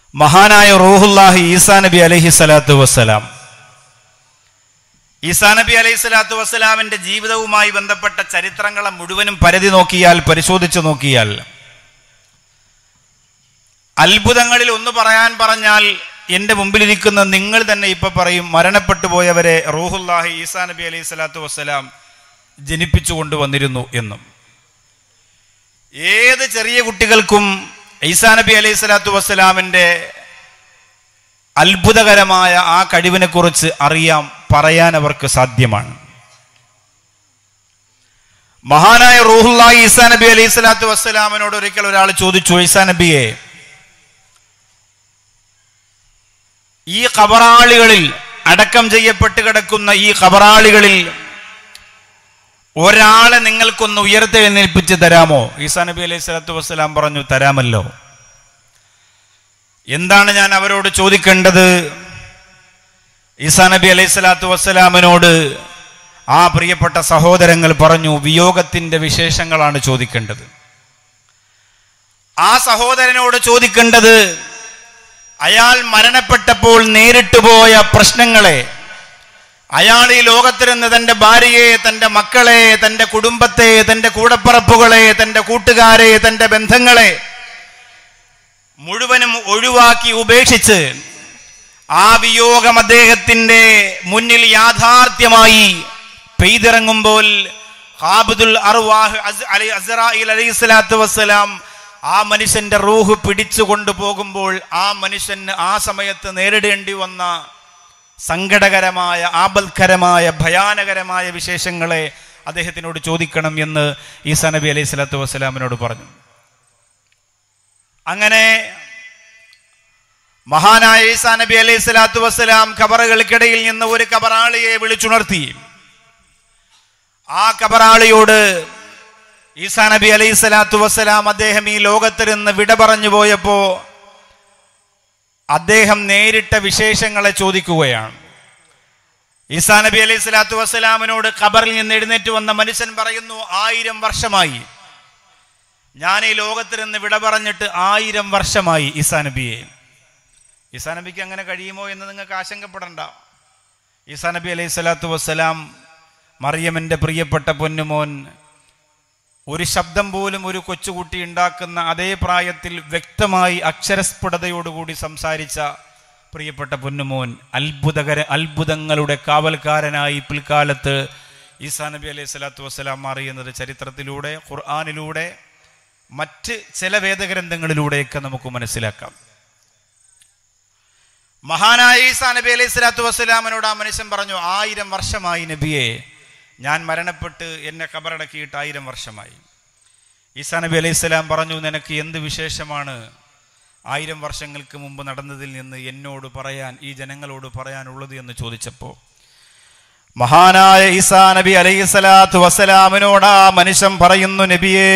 മഹാനായ റൂഹുല്ലാഹി ഈസാ നബി അലൈഹി സ്വലാത്തു വസ്സലാം ഈസാ നബി അലൈഹി സ്വലാത്തു വസ്സലാമിന്റെ ജീവിതവുമായി ബന്ധപ്പെട്ട ചരിത്രങ്ങളെ മുഴുവനും പരതി നോക്കിയാൽ പരിശോധിച്ചു നോക്കിയാൽ അത്ഭുതങ്ങളിൽ ഒന്ന് പറയാൻ പറഞ്ഞാൽ എൻ്റെ മുമ്പിലിരിക്കുന്ന നിങ്ങൾ തന്നെ ഇപ്പൊ പറയും മരണപ്പെട്ടു പോയവരെ റൂഹുല്ലാഹി ഈസാ നബി അലൈഹി സ്വലാത്തു വസ്സലാം ജനിപ്പിച്ചു കൊണ്ടുവന്നിരുന്നു എന്നും ഏത് ചെറിയ കുട്ടികൾക്കും ഈസാ നബി അലൈഹി സ്വലാത്തു വസ്സലാമിൻ്റെ അത്ഭുതകരമായ ആ കഴിവിനെ കുറിച്ച് അറിയാം പറയാൻ അവർക്ക് സാധ്യമാണ് മഹാനായ റൂഹുല്ലാഹി ഈസാ നബി അലൈഹി സ്വലാത്തു വസ്സലാമിനോട് ഒരിക്കൽ ഒരാൾ ചോദിച്ചു ഈസാ നബിയെ ഈ കബറാളികളിൽ അടക്കം ചെയ്യപ്പെട്ട് കിടക്കുന്ന ഈ കബറാളികളിൽ ഒരാളെ നിങ്ങൾക്കൊന്ന് ഉയർത്തെഴുന്നേൽപ്പിച്ച് തരാമോ ഈസാ നബി അലൈഹി സ്വലാത്തു വസ്സലാം പറഞ്ഞു തരാമല്ലോ എന്താണ് ഞാൻ അവരോട് ചോദിക്കേണ്ടത് ഈസാ നബി അലൈഹി സ്വലാത്തു വസ്സലാമിനോട് ആ പ്രിയപ്പെട്ട സഹോദരങ്ങൾ പറഞ്ഞു വിയോഗത്തിന്റെ വിശേഷങ്ങളാണ് ചോദിക്കേണ്ടത് ആ സഹോദരനോട് ചോദിക്കേണ്ടത് അയാൾ മരണപ്പെട്ടപ്പോൾ നേരിട്ട് പോയ പ്രശ്നങ്ങളെ അയാൾ ഈ ലോകത്തിരുന്ന് തന്റെ ഭാര്യയെ തന്റെ മക്കളെ തന്റെ കുടുംബത്തെ തന്റെ കൂടപ്പറപ്പുകളെ തന്റെ കൂട്ടുകാരെ തന്റെ ബന്ധങ്ങളെ മുഴുവനും ഒഴിവാക്കി ഉപേക്ഷിച്ച് ആ വിയോഗം അദ്ദേഹത്തിന്റെ മുന്നിൽ യാഥാർത്ഥ്യമായി പെയ്തിറങ്ങുമ്പോൾ ഹാബിദുൽ അർവാഹ് അസ് അലി അസറായിൽ അലൈഹി സ്വലാത്തു വസ്സലാം ആ മനുഷ്യന്റെ റൂഹ് പിടിച്ചു കൊണ്ടുപോകുമ്പോൾ ആ മനുഷ്യന് ആ സമയത്ത് നേരിടേണ്ടി വന്ന സങ്കടകരമായ ആപൽക്കരമായ ഭയാനകരമായ വിശേഷങ്ങളെ അദ്ദേഹത്തിനോട് ചോദിക്കണം എന്ന് ഈസാ നബി അലൈഹി സ്വലാത്തു വസ്സലാമിനോട് പറഞ്ഞു അങ്ങനെ മഹാനായ ഈസാ നബി അലൈഹി സ്വലാത്തു വസ്സലാം ഖബറുകൾക്കിടയിൽ നിന്ന് ഒരു കബറാളിയെ വിളിച്ചുണർത്തി ആ കബറാളിയോട് ഈസാ നബി അലൈഹി സ്വലാത്തു വസ്സലാം അദ്ദേഹം ഈ ലോകത്തിൽ നിന്ന് വിട പറഞ്ഞു പോയപ്പോ അദ്ദേഹം നേരിട്ട വിശേഷങ്ങളെ ചോദിക്കുകയാണ് ഈസാ നബി അലൈഹി സ്വലാത്തു വസ്സലാമിനോട് ഖബറിൽ നിന്ന് എഴുന്നേറ്റ് വന്ന മനുഷ്യൻ പറയുന്നു ആയിരം വർഷമായി ഞാൻ ഈ ലോകത്തിൽ നിന്ന് വിട പറഞ്ഞിട്ട് ആയിരം വർഷമായി ഈസാ നബിയെ ഈസാ നബിക്ക് അങ്ങനെ കഴിയുമോ എന്ന് നിങ്ങൾക്ക് ആശങ്കപ്പെടണ്ട ഈസാ നബി അലൈഹി സ്വലാത്തു വസ്സലാം മറിയമ്മന്റെ പ്രിയപ്പെട്ട പൊന്നുമോൻ ഒരു ശബ്ദം പോലും ഒരു കൊച്ചുകുട്ടി ഉണ്ടാക്കുന്ന അതേ പ്രായത്തിൽ വ്യക്തമായി അക്ഷരസ്ഫുടതയോടുകൂടി സംസാരിച്ച പ്രിയപ്പെട്ട പൊന്നുമോൻ അത്ഭുതകര അത്ഭുതങ്ങളുടെ കാവൽക്കാരനായി പിൽക്കാലത്ത് ഈസാ നബി അലൈഹി സ്വലാത്തു വസ്സലാം മാറിയുന്നത് ചരിത്രത്തിലൂടെ ഖുർആാനിലൂടെ മറ്റ് ചില വേദഗ്രന്ഥങ്ങളിലൂടെയൊക്കെ നമുക്ക് മനസ്സിലാക്കാം മഹാനായ ഈസാ നബി അലൈഹി സ്വലാത്തു വസ്സലാമിനോട് ആ മനുഷ്യൻ പറഞ്ഞു ആയിരം വർഷമായി നബിയെ ഞാൻ മരണപ്പെട്ട് എന്നെ കബറടക്കിയിട്ട് ആയിരം വർഷമായി ഈസാ നബി അലൈഹി സ്വലാം പറഞ്ഞു നിനക്ക് എന്ത് വിശേഷമാണ് ആയിരം വർഷങ്ങൾക്ക് മുമ്പ് നടന്നതിൽ നിന്ന് എന്നോട് പറയാൻ ഈ ജനങ്ങളോട് പറയാനുള്ളത് എന്ന് ചോദിച്ചപ്പോൾ മഹാനായ ഈസാ നബി അലൈഹി സ്വലാത്തു വസ്സലാമിനോട് ആ മനുഷ്യൻ പറയുന്നു നബിയേ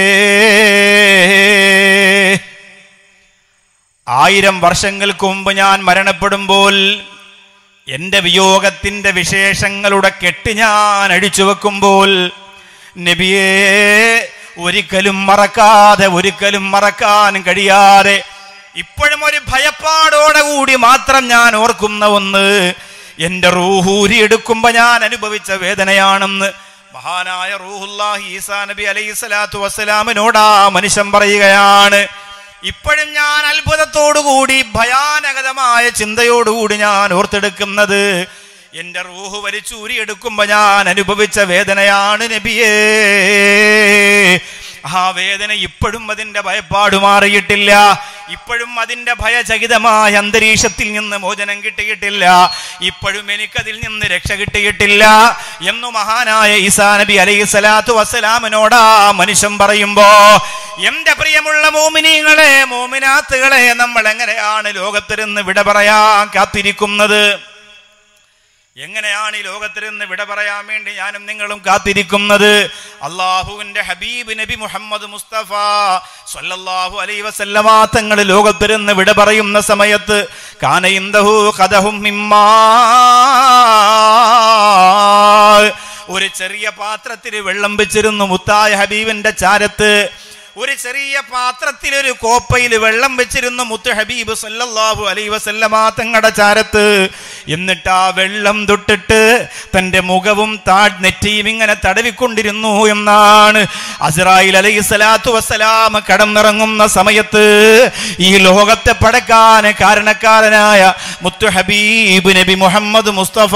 ആയിരം വർഷങ്ങൾക്ക് മുമ്പ് ഞാൻ മരണപ്പെടുമ്പോൾ എന്റെ വിയോഗത്തിന്റെ വിശേഷങ്ങളുടെ കെട്ട് ഞാൻ അടിച്ചു വെക്കുമ്പോൾ നബിയേ ഒരിക്കലും മറക്കാതെ ഒരിക്കലും മറക്കാൻ കഴിയാതെ ഇപ്പോഴും ഒരു ഭയപ്പാടോടെ കൂടി മാത്രം ഞാൻ ഓർക്കുന്ന ഒന്ന് എന്റെ റൂഹൂരി എടുക്കുമ്പോ ഞാൻ അനുഭവിച്ച വേദനയാണെന്ന് മഹാനായ റൂഹുല്ലാഹി ഈസാ നബി അലൈഹി സ്വലാത്തു വസ്സലാമിനോടാ മനുഷ്യൻ പറയുകയാണ് ഇപ്പോഴും ഞാൻ അത്ഭുതത്തോടുകൂടി ഭയാനകതമായ ചിന്തയോടുകൂടി ഞാൻ ഓർത്തെടുക്കുന്നത് എന്റെ റൂഹ് വലിച്ചൂരിയെടുക്കുമ്പോ ഞാൻ അനുഭവിച്ച വേദനയാണ് നബിയേ ആ വേദന ഇപ്പോഴും അതിന്റെ ഭയപ്പാട് മാറിയിട്ടില്ല ഇപ്പോഴും അതിന്റെ ഭയചകിതമായ അന്തരീക്ഷത്തിൽ നിന്ന് മോചനം കിട്ടിയിട്ടില്ല ഇപ്പോഴും എനിക്കതിൽ നിന്ന് രക്ഷ കിട്ടിയിട്ടില്ല എന്നു മഹാനായ ഈസാ നബി അലൈഹി സ്വലാത്തു വസ്സലാമിനോടാ മനുഷ്യൻ പറയുമ്പോ എന്റെ പ്രിയമുള്ള മോമിനികളെ മോമിനാത്തുകളെ നമ്മൾ എങ്ങനെയാണ് ലോകത്തിരുന്ന് വിട പറയാൻ കാത്തിരിക്കുന്നത് എങ്ങനെയാണ് ഈ ലോകത്തിൽ നിന്ന് വിട പറയാൻ വേണ്ടി ഞാനും നിങ്ങളും കാത്തിരിക്കുന്നത് അള്ളാഹുവിന്റെ ഹബീബ് നബി മുഹമ്മദ് മുസ്തഫ സല്ലല്ലാഹു അലൈ വസല്ലമ തങ്ങൾ ലോകത്തിൽ നിന്ന് വിട പറയുന്ന സമയത്ത് കാനയിന്തഹു കഥഹും മിമ്മാ ഒരു ചെറിയ പാത്രത്തിൽ വെള്ളം വെച്ചിരുന്നു മുത്തായ ഹബീബിന്റെ ചാരത്ത് ഒരു ചെറിയ പാത്രത്തിൽ ഒരു കോപ്പയിൽ വെള്ളം വെച്ചിരുന്നു മുത്ത് ഹബീബ് സല്ലല്ലാഹു അലൈഹി വസല്ലമ തങ്ങളുടെ ചാരത്ത് എന്നിട്ട് ആ വെള്ളം തൊട്ടിട്ട് തന്റെ മുഖവും താഴ് നെറ്റിയും ഇങ്ങനെ തടവിക്കൊണ്ടിരുന്നു എന്നാണ് അസ്രായിൽ അലൈഹി സ്വലാത്തു വസ്സലാം കടന്നിറങ്ങുന്ന സമയത്ത് ഈ ലോകത്തെ പടക്കാൻ കാരണക്കാരനായ മുത്തു ഹബീബ് നബി മുഹമ്മദ് മുസ്തഫ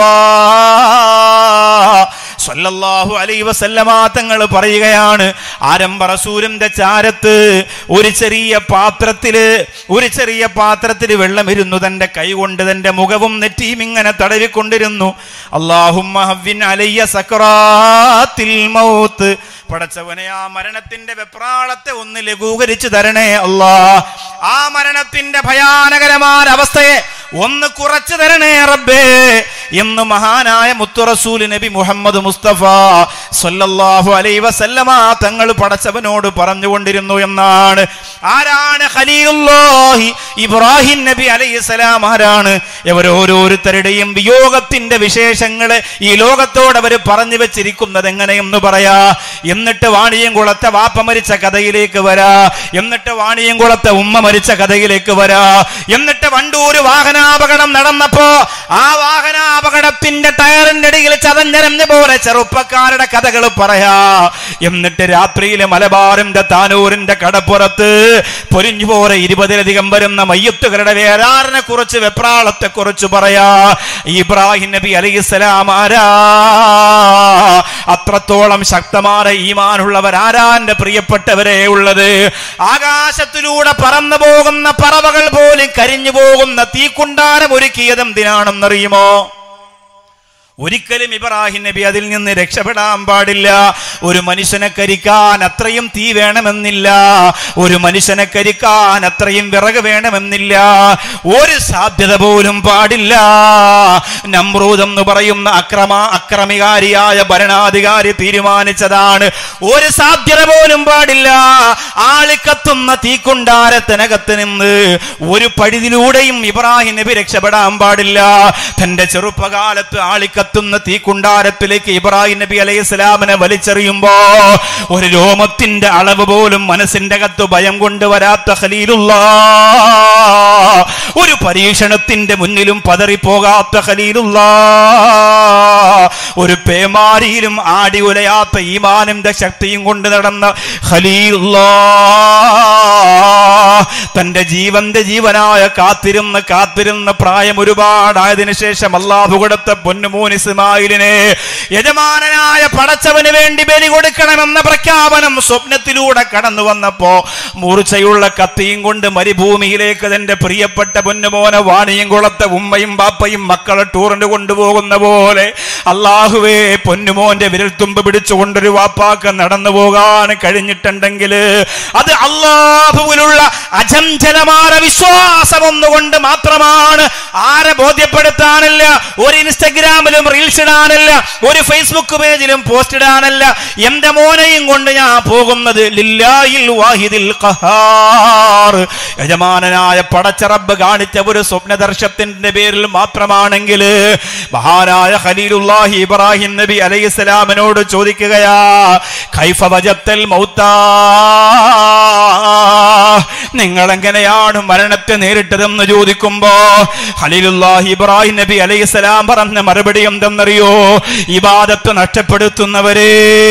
സല്ലല്ലാഹു അലൈഹി വസല്ലമ തങ്ങൾ പറയുകയാണ് ആരംഭ റസൂലിന്റെ ചാരത്ത് ഒരു ചെറിയ പാത്രത്തില് ഒരു ചെറിയ പാത്രത്തിൽ വെള്ളം ഇരുന്നു തന്റെ കൈ കൊണ്ട് തന്റെ മുഖവും നെറ്റിയും ഇങ്ങനെ തടവിക്കൊണ്ടിരുന്നു അള്ളാഹുമ്മ ഹവ്വിൻ അലയ്യ സക്രാത്തിൽ മൗത്ത് പടച്ചവനെ ആ മരണത്തിന്റെ വെപ്രാളത്തെ ഒന്ന് ലഘൂകരിച്ചു തരണേ അല്ലാ ആ മരണത്തിന്റെ ഭയാനകരമായ അവസ്ഥയെ ഒന്ന് കുറച്ചു തരണേ റബ്ബേ എന്ന് മഹാനായ മുത്തുറസൂൽ നബി മുഹമ്മദ് മുസ്തഫ സല്ലല്ലാഹു അലൈഹി വസല്ലമ തങ്ങൾ പടച്ചവനോട് പറഞ്ഞുകൊണ്ടിരുന്നു എന്നാണ് ആരാണ് ഖലീലുല്ലാഹി ഇബ്രാഹിം നബി അലൈഹി സലാം ആരാണ് ഇവരോരോരുത്തരുടെയും വിയോഗത്തിന്റെ വിശേഷങ്ങള് ഈ ലോകത്തോട് അവർ പറഞ്ഞു വെച്ചിരിക്കുന്നത് എങ്ങനെയെന്ന് പറയാ എന്നിട്ട് വാണിയംകുളത്തെ വാപ്പ മരിച്ച കഥയിലേക്ക് വരാ എന്നിട്ട് വാണിയംകുളത്തെ ഉമ്മ മരിച്ച കഥയിലേക്ക് വരാ എന്നിട്ട് വണ്ടൂര് വാഹനാപകടം നടന്നപ്പോ ആ വാഹനാപകടത്തിന്റെ ടയറിന്റെ ഇടയിൽ ചതഞ്ഞരഞ്ഞ പോലെ ചെറുപ്പക്കാരുടെ കഥകൾ പറയാ എന്നിട്ട് രാത്രിയിലെ മലബാറിന്റെ താനൂരിന്റെ കടപ്പുറത്ത് പൊരിഞ്ഞു പോലെ ഇരുപതിലധികം വരുന്ന മയ്യത്തുകളുടെ വേരാറിനെ കുറിച്ച് വെപ്രാളത്തെ കുറിച്ച് പറയാ ഇബ്രാഹിം നബി അലൈഹിസ്സലാം ആരാ അത്രത്തോളം ശക്തമായ ഈമാനുള്ളവർ ആരാന്റെ പ്രിയപ്പെട്ടവരെ ഉള്ളത് ആകാശത്തിലൂടെ പറന്നു പോകുന്ന പറവകൾ പോലും കരിഞ്ഞു പോകുന്ന തീക്കുണ്ടാരം ഒരുക്കിയത് എന്തിനാണെന്നറിയുമോ ഒരിക്കലും ഇബ്രാഹിം നബി അതിൽ നിന്ന് രക്ഷപ്പെടാൻ പാടില്ല ഒരു മനുഷ്യനെ കരിക്കാൻ അത്രയും തീ വേണമെന്നില്ല ഒരു മനുഷ്യനെ കരിക്കാൻ അത്രയും വിറക് വേണമെന്നില്ല ഒരു സാധ്യത പോലും പാടില്ല നമ്രൂദ് എന്ന് പറയുന്ന അക്രമ അക്രമികാരിയായ ഭരണാധികാരി തീരുമാനിച്ചതാണ് ഒരു സാധ്യത പോലും പാടില്ല ആളിക്കത്തുന്ന തീക്കുണ്ടാരത്തിനകത്ത് നിന്ന് ഒരു പഴുതിലൂടെയും ഇബ്രാഹിം നബി രക്ഷപ്പെടാൻ പാടില്ല തന്റെ ചെറുപ്പകാലത്ത് ആളിക്കത്തുന്ന തീക്കുണ്ടാരത്തിലേക്ക് ഇബ്രാഹിം നബി അലൈഹി സ്വലാമിനെ വലിച്ചെറിയുമ്പോ ഒരു രോമത്തിന്റെ അളവ് പോലും മനസ്സിന്റെ അകത്ത് ഭയം കൊണ്ടുവരാത്ത ഖലീലുള്ള ഒരു പരീക്ഷണത്തിന്റെ മുന്നിലും പതറിപ്പോകാത്ത ഖലീലുള്ള ഒരു പേമാരിയിലും ആടി ഉലയാത്ത ഈമാനിന്റെ ശക്തിയും കൊണ്ട് നടന്ന ഖലീലുള്ള തന്റെ ജീവന്റെ ജീവനായ കാത്തിരുന്ന് കാത്തിരുന്ന പ്രായം ഒരുപാടായതിനു ശേഷം അള്ളാഹു കൊടുത്ത പൊന്നുമോൻ ഇസ്മായിലിനെ യജമാനനായ പടച്ചവന് വേണ്ടി ബലി കൊടുക്കണമെന്ന പ്രഖ്യാപനം സ്വപ്നത്തിലൂടെ കടന്നു വന്നപ്പോ മൂർച്ചയുള്ള കത്തിയും കൊണ്ട് മരുഭൂമിയിലേക്ക് തന്റെ പ്രിയപ്പെട്ട പൊന്നുമോനെ വാണിയും കുളത്തെ ഉമ്മയും ബാപ്പയും മക്കളെ ടൂറിന് കൊണ്ടുപോകുന്ന പോലെ അള്ളാഹുവേ പൊന്നുമോന്റെ വിരൽത്തുമ്പ് പിടിച്ചുകൊണ്ടൊരു വാപ്പാക്ക് നടന്നു പോകാൻ കഴിഞ്ഞിട്ടുണ്ടെങ്കിൽ അത് അള്ളാഹുവിലുള്ള അജഞ്ചലമായ വിശ്വാസം ഒന്നുകൊണ്ട് മാത്രമാണ് ആരെ ബോധ്യപ്പെടുത്താനല്ല ഒരു ഇൻസ്റ്റഗ്രാമിലും റീൽസ് ഇടാനല്ല ഒരു ഫേസ്ബുക്ക് പേജിലും പോസ്റ്റ് ഇടാനല്ല എന്റെ മോനെയും കൊണ്ട് ഞാൻ പോകുന്നത് ലില്ലാഹിൽ വാഹിദിൽ ഖഹാർ യജമാനനായ പടച്ചറബ് കാണിച്ച ഒരു സ്വപ്നദർശത്തിന്റെ പേരിൽ മാത്രമാണെങ്കിൽ മഹാനായ ഖലീലുല്ലാഹി ഇബ്രാഹിം നബി അലൈഹിസ്സലാമിനോട് ചോദിക്കുകയാ ഖൈഫ വജത്തൽ മൗത്താ നിങ്ങൾ എങ്ങനെയാണ് മരണത്തെ നേരിട്ടതെന്ന് ചോദിക്കുമ്പോ ഖലീലുല്ലാഹി ഇബ്രാഹിം നബി അലൈഹിസ്സലാം പറഞ്ഞ മറുപടി എന്തെന്നറിയോ ഇബാദത്ത് നഷ്ടപ്പെടുത്തുന്നവരെ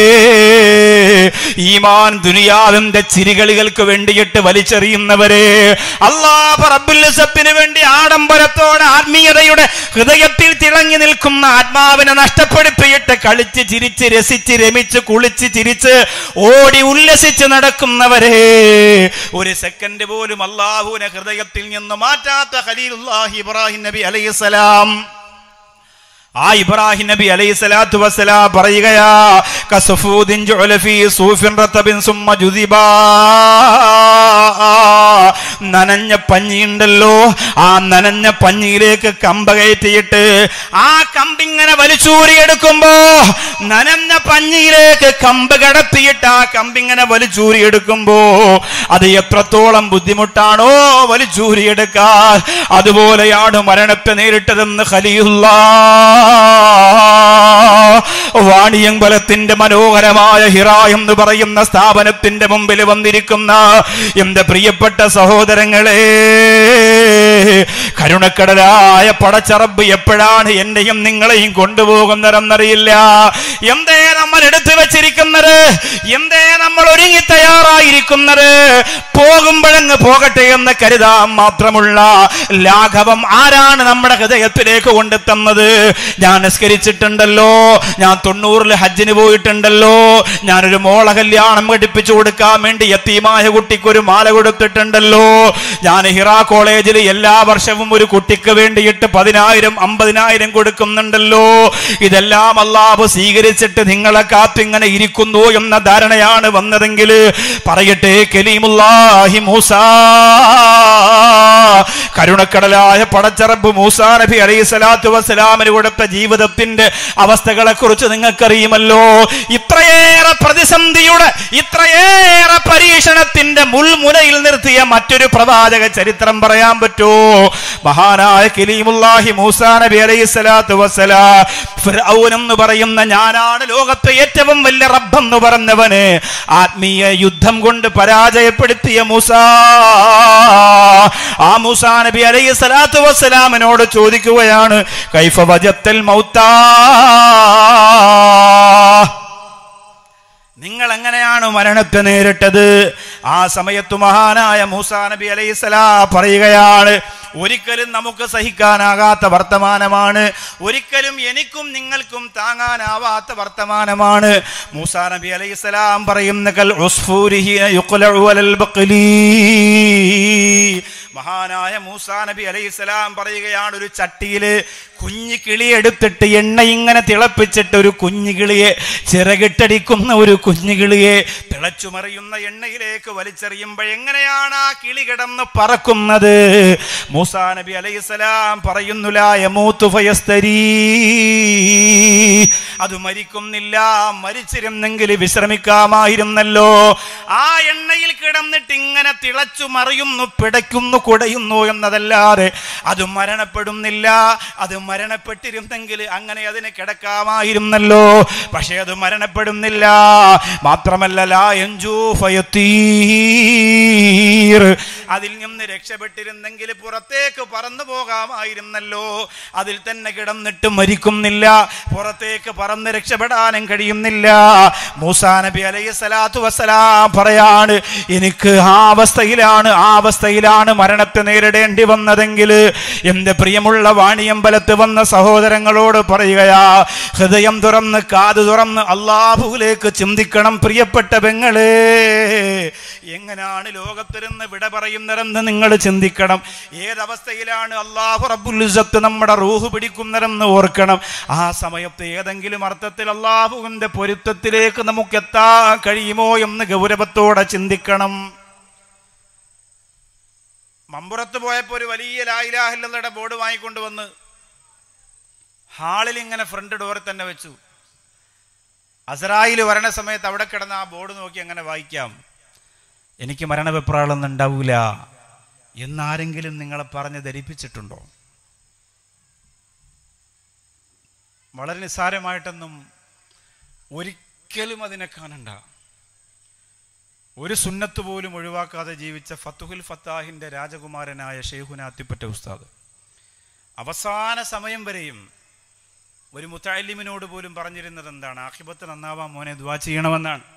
ഈമാൻ ദുനിയാവിന്റെ ചിരികളികൾക്ക് വേണ്ടിയിട്ട് വലിച്ചെറിയുന്നവരെ അള്ളാഹ് റബ്ബുലിസത്തിന് വേണ്ടി ആഡംബരത്തോടെ ആത്മീയതയുടെ ഹൃദയത്തിൽ തിളങ്ങി നിൽക്കുന്ന ആത്മാവിനെ നഷ്ടപ്പെടുത്തിയിട്ട് കളിച്ച് ചിരിച്ച് രസിച്ച് രമിച്ച് കുളിച്ച് ചിരിച്ച് ഓടി ഉല്ലസിച്ച് നടക്കുന്നവരെ ഒരു സെക്കൻഡ് പോലും അള്ളാഹുവിനെ ഹൃദയത്തിൽ നിന്ന് മാറ്റാത്ത ഖലീലുല്ലാഹി ഇബ്രാഹിം നബി അലൈഹിസ്സലാം ആ ഇബ്രാഹിം നബി അലൈഹി സ്വലാത്തു വസ്സലാം പറയുകയാ കസഫൂദിൻ ജുഅല ഫീ സൂഫിൻ റതബിൻ സുമ്മ ജുദിബാ നനഞ്ഞ പഞ്ഞിയുണ്ടല്ലോ ആ നനഞ്ഞ പഞ്ഞിയിലേക്ക് കമ്പ കയറ്റിയിട്ട് ആ കമ്പിങ്ങനെ വലിച്ചൂരിയെടുക്കുമ്പോ നനഞ്ഞ പഞ്ഞിയിലേക്ക് കമ്പ് കടത്തിയിട്ട് ആ കമ്പിങ്ങനെ വലിച്ചൂരിയെടുക്കുമ്പോ അത് എത്രത്തോളം ബുദ്ധിമുട്ടാണോ വലിച്ചൂരിയെടുക്കാൻ അതുപോലെയാണ് മരണത്തെ നേരിട്ടതെന്ന് ഖലീലുള്ള വാണിയമ്പലത്തിന്റെ മനോഹരമായ ഹിറ എന്ന് പറയുന്ന സ്ഥാപനത്തിന്റെ മുമ്പിൽ വന്നിരിക്കുന്ന എന്റെ പ്രിയപ്പെട്ട സഹോദരങ്ങളെ കരുണക്കടലായ പടച്ചറബ് എപ്പോഴാണ് എന്നെയും നിങ്ങളെയും കൊണ്ടുപോകുന്നതെന്നറിയില്ല എന്തേ നമ്മൾ എടുത്തു വെച്ചിരിക്കുന്നത് എന്തേ നമ്മൾ ഒരുങ്ങി തയ്യാറായിരിക്കുന്നത് പോകുമ്പോഴങ്ങ് പോകട്ടെ എന്ന് കരുതാൻ മാത്രമുള്ള ലാഘവം ആരാണ് നമ്മുടെ ഹൃദയത്തിലേക്ക് കൊണ്ടെത്തുന്നത് ഞാൻ നിസ്കരിച്ചിട്ടുണ്ടല്ലോ ഞാൻ തൊണ്ണൂറിൽ ഹജ്ജിന് പോയിട്ടുണ്ടല്ലോ ഞാനൊരു മോള കല്യാണം പഠിപ്പിച്ചു കൊടുക്കാൻ വേണ്ടി എത്തിയുമായ കുട്ടിക്ക് ഒരു മാല കൊടുത്തിട്ടുണ്ടല്ലോ ഞാൻ ഹിറ കോളേജിൽ എല്ലാ വർഷവും ഒരു കുട്ടിക്ക് വേണ്ടിയിട്ട് പതിനായിരം അമ്പതിനായിരം കൊടുക്കുന്നുണ്ടല്ലോ ഇതെല്ലാം അള്ളാഹ് സ്വീകരിച്ചിട്ട് നിങ്ങളെ കാത്തിങ്ങനെ ഇരിക്കുന്നു എന്ന ധാരണയാണ് വന്നതെങ്കിൽ പറയട്ടെ കലീമുല്ലാഹി മൂസ കരുണക്കടലായ പടച്ചറബ് മൂസാ നബി അലൈഹി സ്വലാത്തു വസ്സലാമിന് കൊടുത്ത ജീവിതത്തിന്റെ അവസ്ഥകളെ കുറിച്ച് നിങ്ങൾക്കറിയുമല്ലോ ഇത്രയേറെ പ്രതിസന്ധിയുടെ ഇത്രയേറെ പരീക്ഷണത്തിന്റെ മുൾമുനയിൽ നിർത്തിയ മറ്റൊരു പ്രവാചക ചരിത്രം പറയാൻ പറ്റുമോ മഹാനായ കലീമുല്ലാഹി മൂസാ നബി അലൈഹി സ്വലാത്തു വസ്സലാം ഫിർഔൻ എന്ന് പറയുന്ന ഞാനാണ് ലോകത്തെ ഏറ്റവും വലിയ റബ്ബെന്ന് പറഞ്ഞവന് ആത്മീയ യുദ്ധം കൊണ്ട് പരാജയപ്പെടുത്തിയ മൂസ ആ മൂസാ നബി അലൈഹി സ്വലാത്തു വസ്സലാമിനോട് ചോദിക്കുകയാണ് കൈഫ വജത്തൽ മൗത്താ നിങ്ങൾ എങ്ങനെയാണ് മരണത്തെ നേരിട്ടത് ആ സമയത്ത് മഹാനായ മൂസാ നബി അലൈഹിസ്സലാം പറയുകയാണ് ഒരിക്കലും നമുക്ക് സഹിക്കാനാകാത്ത വർത്തമാനമാണ് ഒരിക്കലും എനിക്കും നിങ്ങൾക്കും താങ്ങാനാവാത്ത വർത്തമാനമാണ് മൂസാ നബി അലൈഹിസ്സലാം പറയുന്ന കൽ ഉസ്ഫൂരിഹി യുഖ്ലഉ അലൽ ബഖലി മഹാനായ മൂസാ നബി അലൈഹിസ്സലാം പറയുകയാണ് ഒരു ചട്ടിയില് കുഞ്ഞു കിളി എടുത്തിട്ട് എണ്ണ ഇങ്ങനെ തിളപ്പിച്ചിട്ട് ഒരു കുഞ്ഞു കിളിയെ ചിറകിട്ടടിക്കുന്ന ഒരു കുഞ്ഞു കിളിയെ തിളച്ചുമറിയുന്ന എണ്ണയിലേക്ക് വലിച്ചെറിയുമ്പോൾ എങ്ങനെയാണ് ആ കിളി കിടന്ന് പറക്കുന്നത് മൂസാ നബി അലൈഹിസ്സലാം പറയുന്നുലായ മൂത്തു ഫയസ്തരീ അത് മരിക്കുന്നില്ല മരിച്ചിരുന്നെങ്കിൽ വിശ്രമിക്കാമായിരുന്നല്ലോ ആ എണ്ണയിൽ കിടന്നിട്ട് ഇങ്ങനെ തിളച്ചു മറിയുന്നു പിടയ്ക്കുന്നു കുടയുന്നു എന്നതല്ലാതെ അത് മരണപ്പെടുന്നില്ല അത് മരണപ്പെട്ടിരുന്നെങ്കിൽ അങ്ങനെ അതിന് കിടക്കാമായിരുന്നല്ലോ പക്ഷെ അത് മരണപ്പെടുന്നില്ല മാത്രമല്ല ലാ എഞ്ചൂ ഫയത്തീർ അതിൽ നിന്ന് രക്ഷപ്പെട്ടിരുന്നെങ്കിൽ പുറത്തേക്ക് പറന്നു പോകാമായിരുന്നല്ലോ അതിൽ തന്നെ കിടന്നിട്ട് മരിക്കുന്നില്ല പുറത്തേക്ക് പറന്ന് രക്ഷപ്പെടാനും കഴിയുന്നില്ല മൂസാ നബി അലൈഹി സ്വലാത്തു വസ്സലാം പറയാണ് എനിക്ക് ആ അവസ്ഥയിലാണ് ആ അവസ്ഥയിലാണ് മരണത്തെ നേരിടേണ്ടി വന്നതെങ്കിൽ എന്റെ പ്രിയമുള്ള വാണിയമ്പലത്ത് വന്ന സഹോദരങ്ങളോട് പറയുകയാ ഹൃദയം തുറന്ന് കാത് തുറന്ന് അള്ളാഹുവിലേക്ക് ചിന്തിക്കണം പ്രിയപ്പെട്ട പെങ്ങളെ എങ്ങനെയാണ് ലോകത്തിരുന്ന് വിട പറയുന്നതെന്ന് നിങ്ങൾ ചിന്തിക്കണം ഏതവസ്ഥയിലാണ് അള്ളാഹു റബ്ബുൽ ഇസ്സത്ത് നമ്മുടെ റൂഹ് പിടിക്കുന്നതെന്ന് ഓർക്കണം ആ സമയത്ത് ഏതെങ്കിലും അർത്ഥത്തിൽ അള്ളാഹുവിന്റെ പൊരുത്തത്തിലേക്ക് നമുക്ക് എത്താൻ കഴിയുമോ എന്ന് ഗൗരവത്തോടെ ചിന്തിക്കണം മമ്പുറത്ത് പോയപ്പോൾ ഒരു വലിയ ലായിലാഹില്ലയുടെ ബോർഡ് വാങ്ങിക്കൊണ്ട് വന്ന് ഹാളിൽ ഇങ്ങനെ ഫ്രണ്ട് ഡോറിൽ തന്നെ വെച്ചു അസറായിൽ വരണ സമയത്ത് അവിടെ കിടന്ന് ആ ബോർഡ് നോക്കി അങ്ങനെ വായിക്കാം എനിക്ക് മരണവെപ്രാളൊന്നും ഉണ്ടാവൂല എന്നാരെങ്കിലും നിങ്ങളെ പറഞ്ഞ് ധരിപ്പിച്ചിട്ടുണ്ടോ വളരെ നിസ്സാരമായിട്ടൊന്നും ഒരിക്കലും അതിനെ കാണണ്ട ഒരു സുന്നത്ത് പോലും ഒഴിവാക്കാതെ ജീവിച്ച ഫത്തുഹുൽ ഫത്താഹിന്റെ രാജകുമാരനായ ഷെയ്ഖുന അത്തിപ്പറ്റ ഉസ്താദ് അവസാന സമയം വരെയും ഒരു മുത്താലിമിനോട് പോലും പറഞ്ഞിരുന്നത് എന്താണ് ആഹിബത്ത് നന്നാവാൻ മോനെ ദ്വാ ചെയ്യണമെന്നാണ്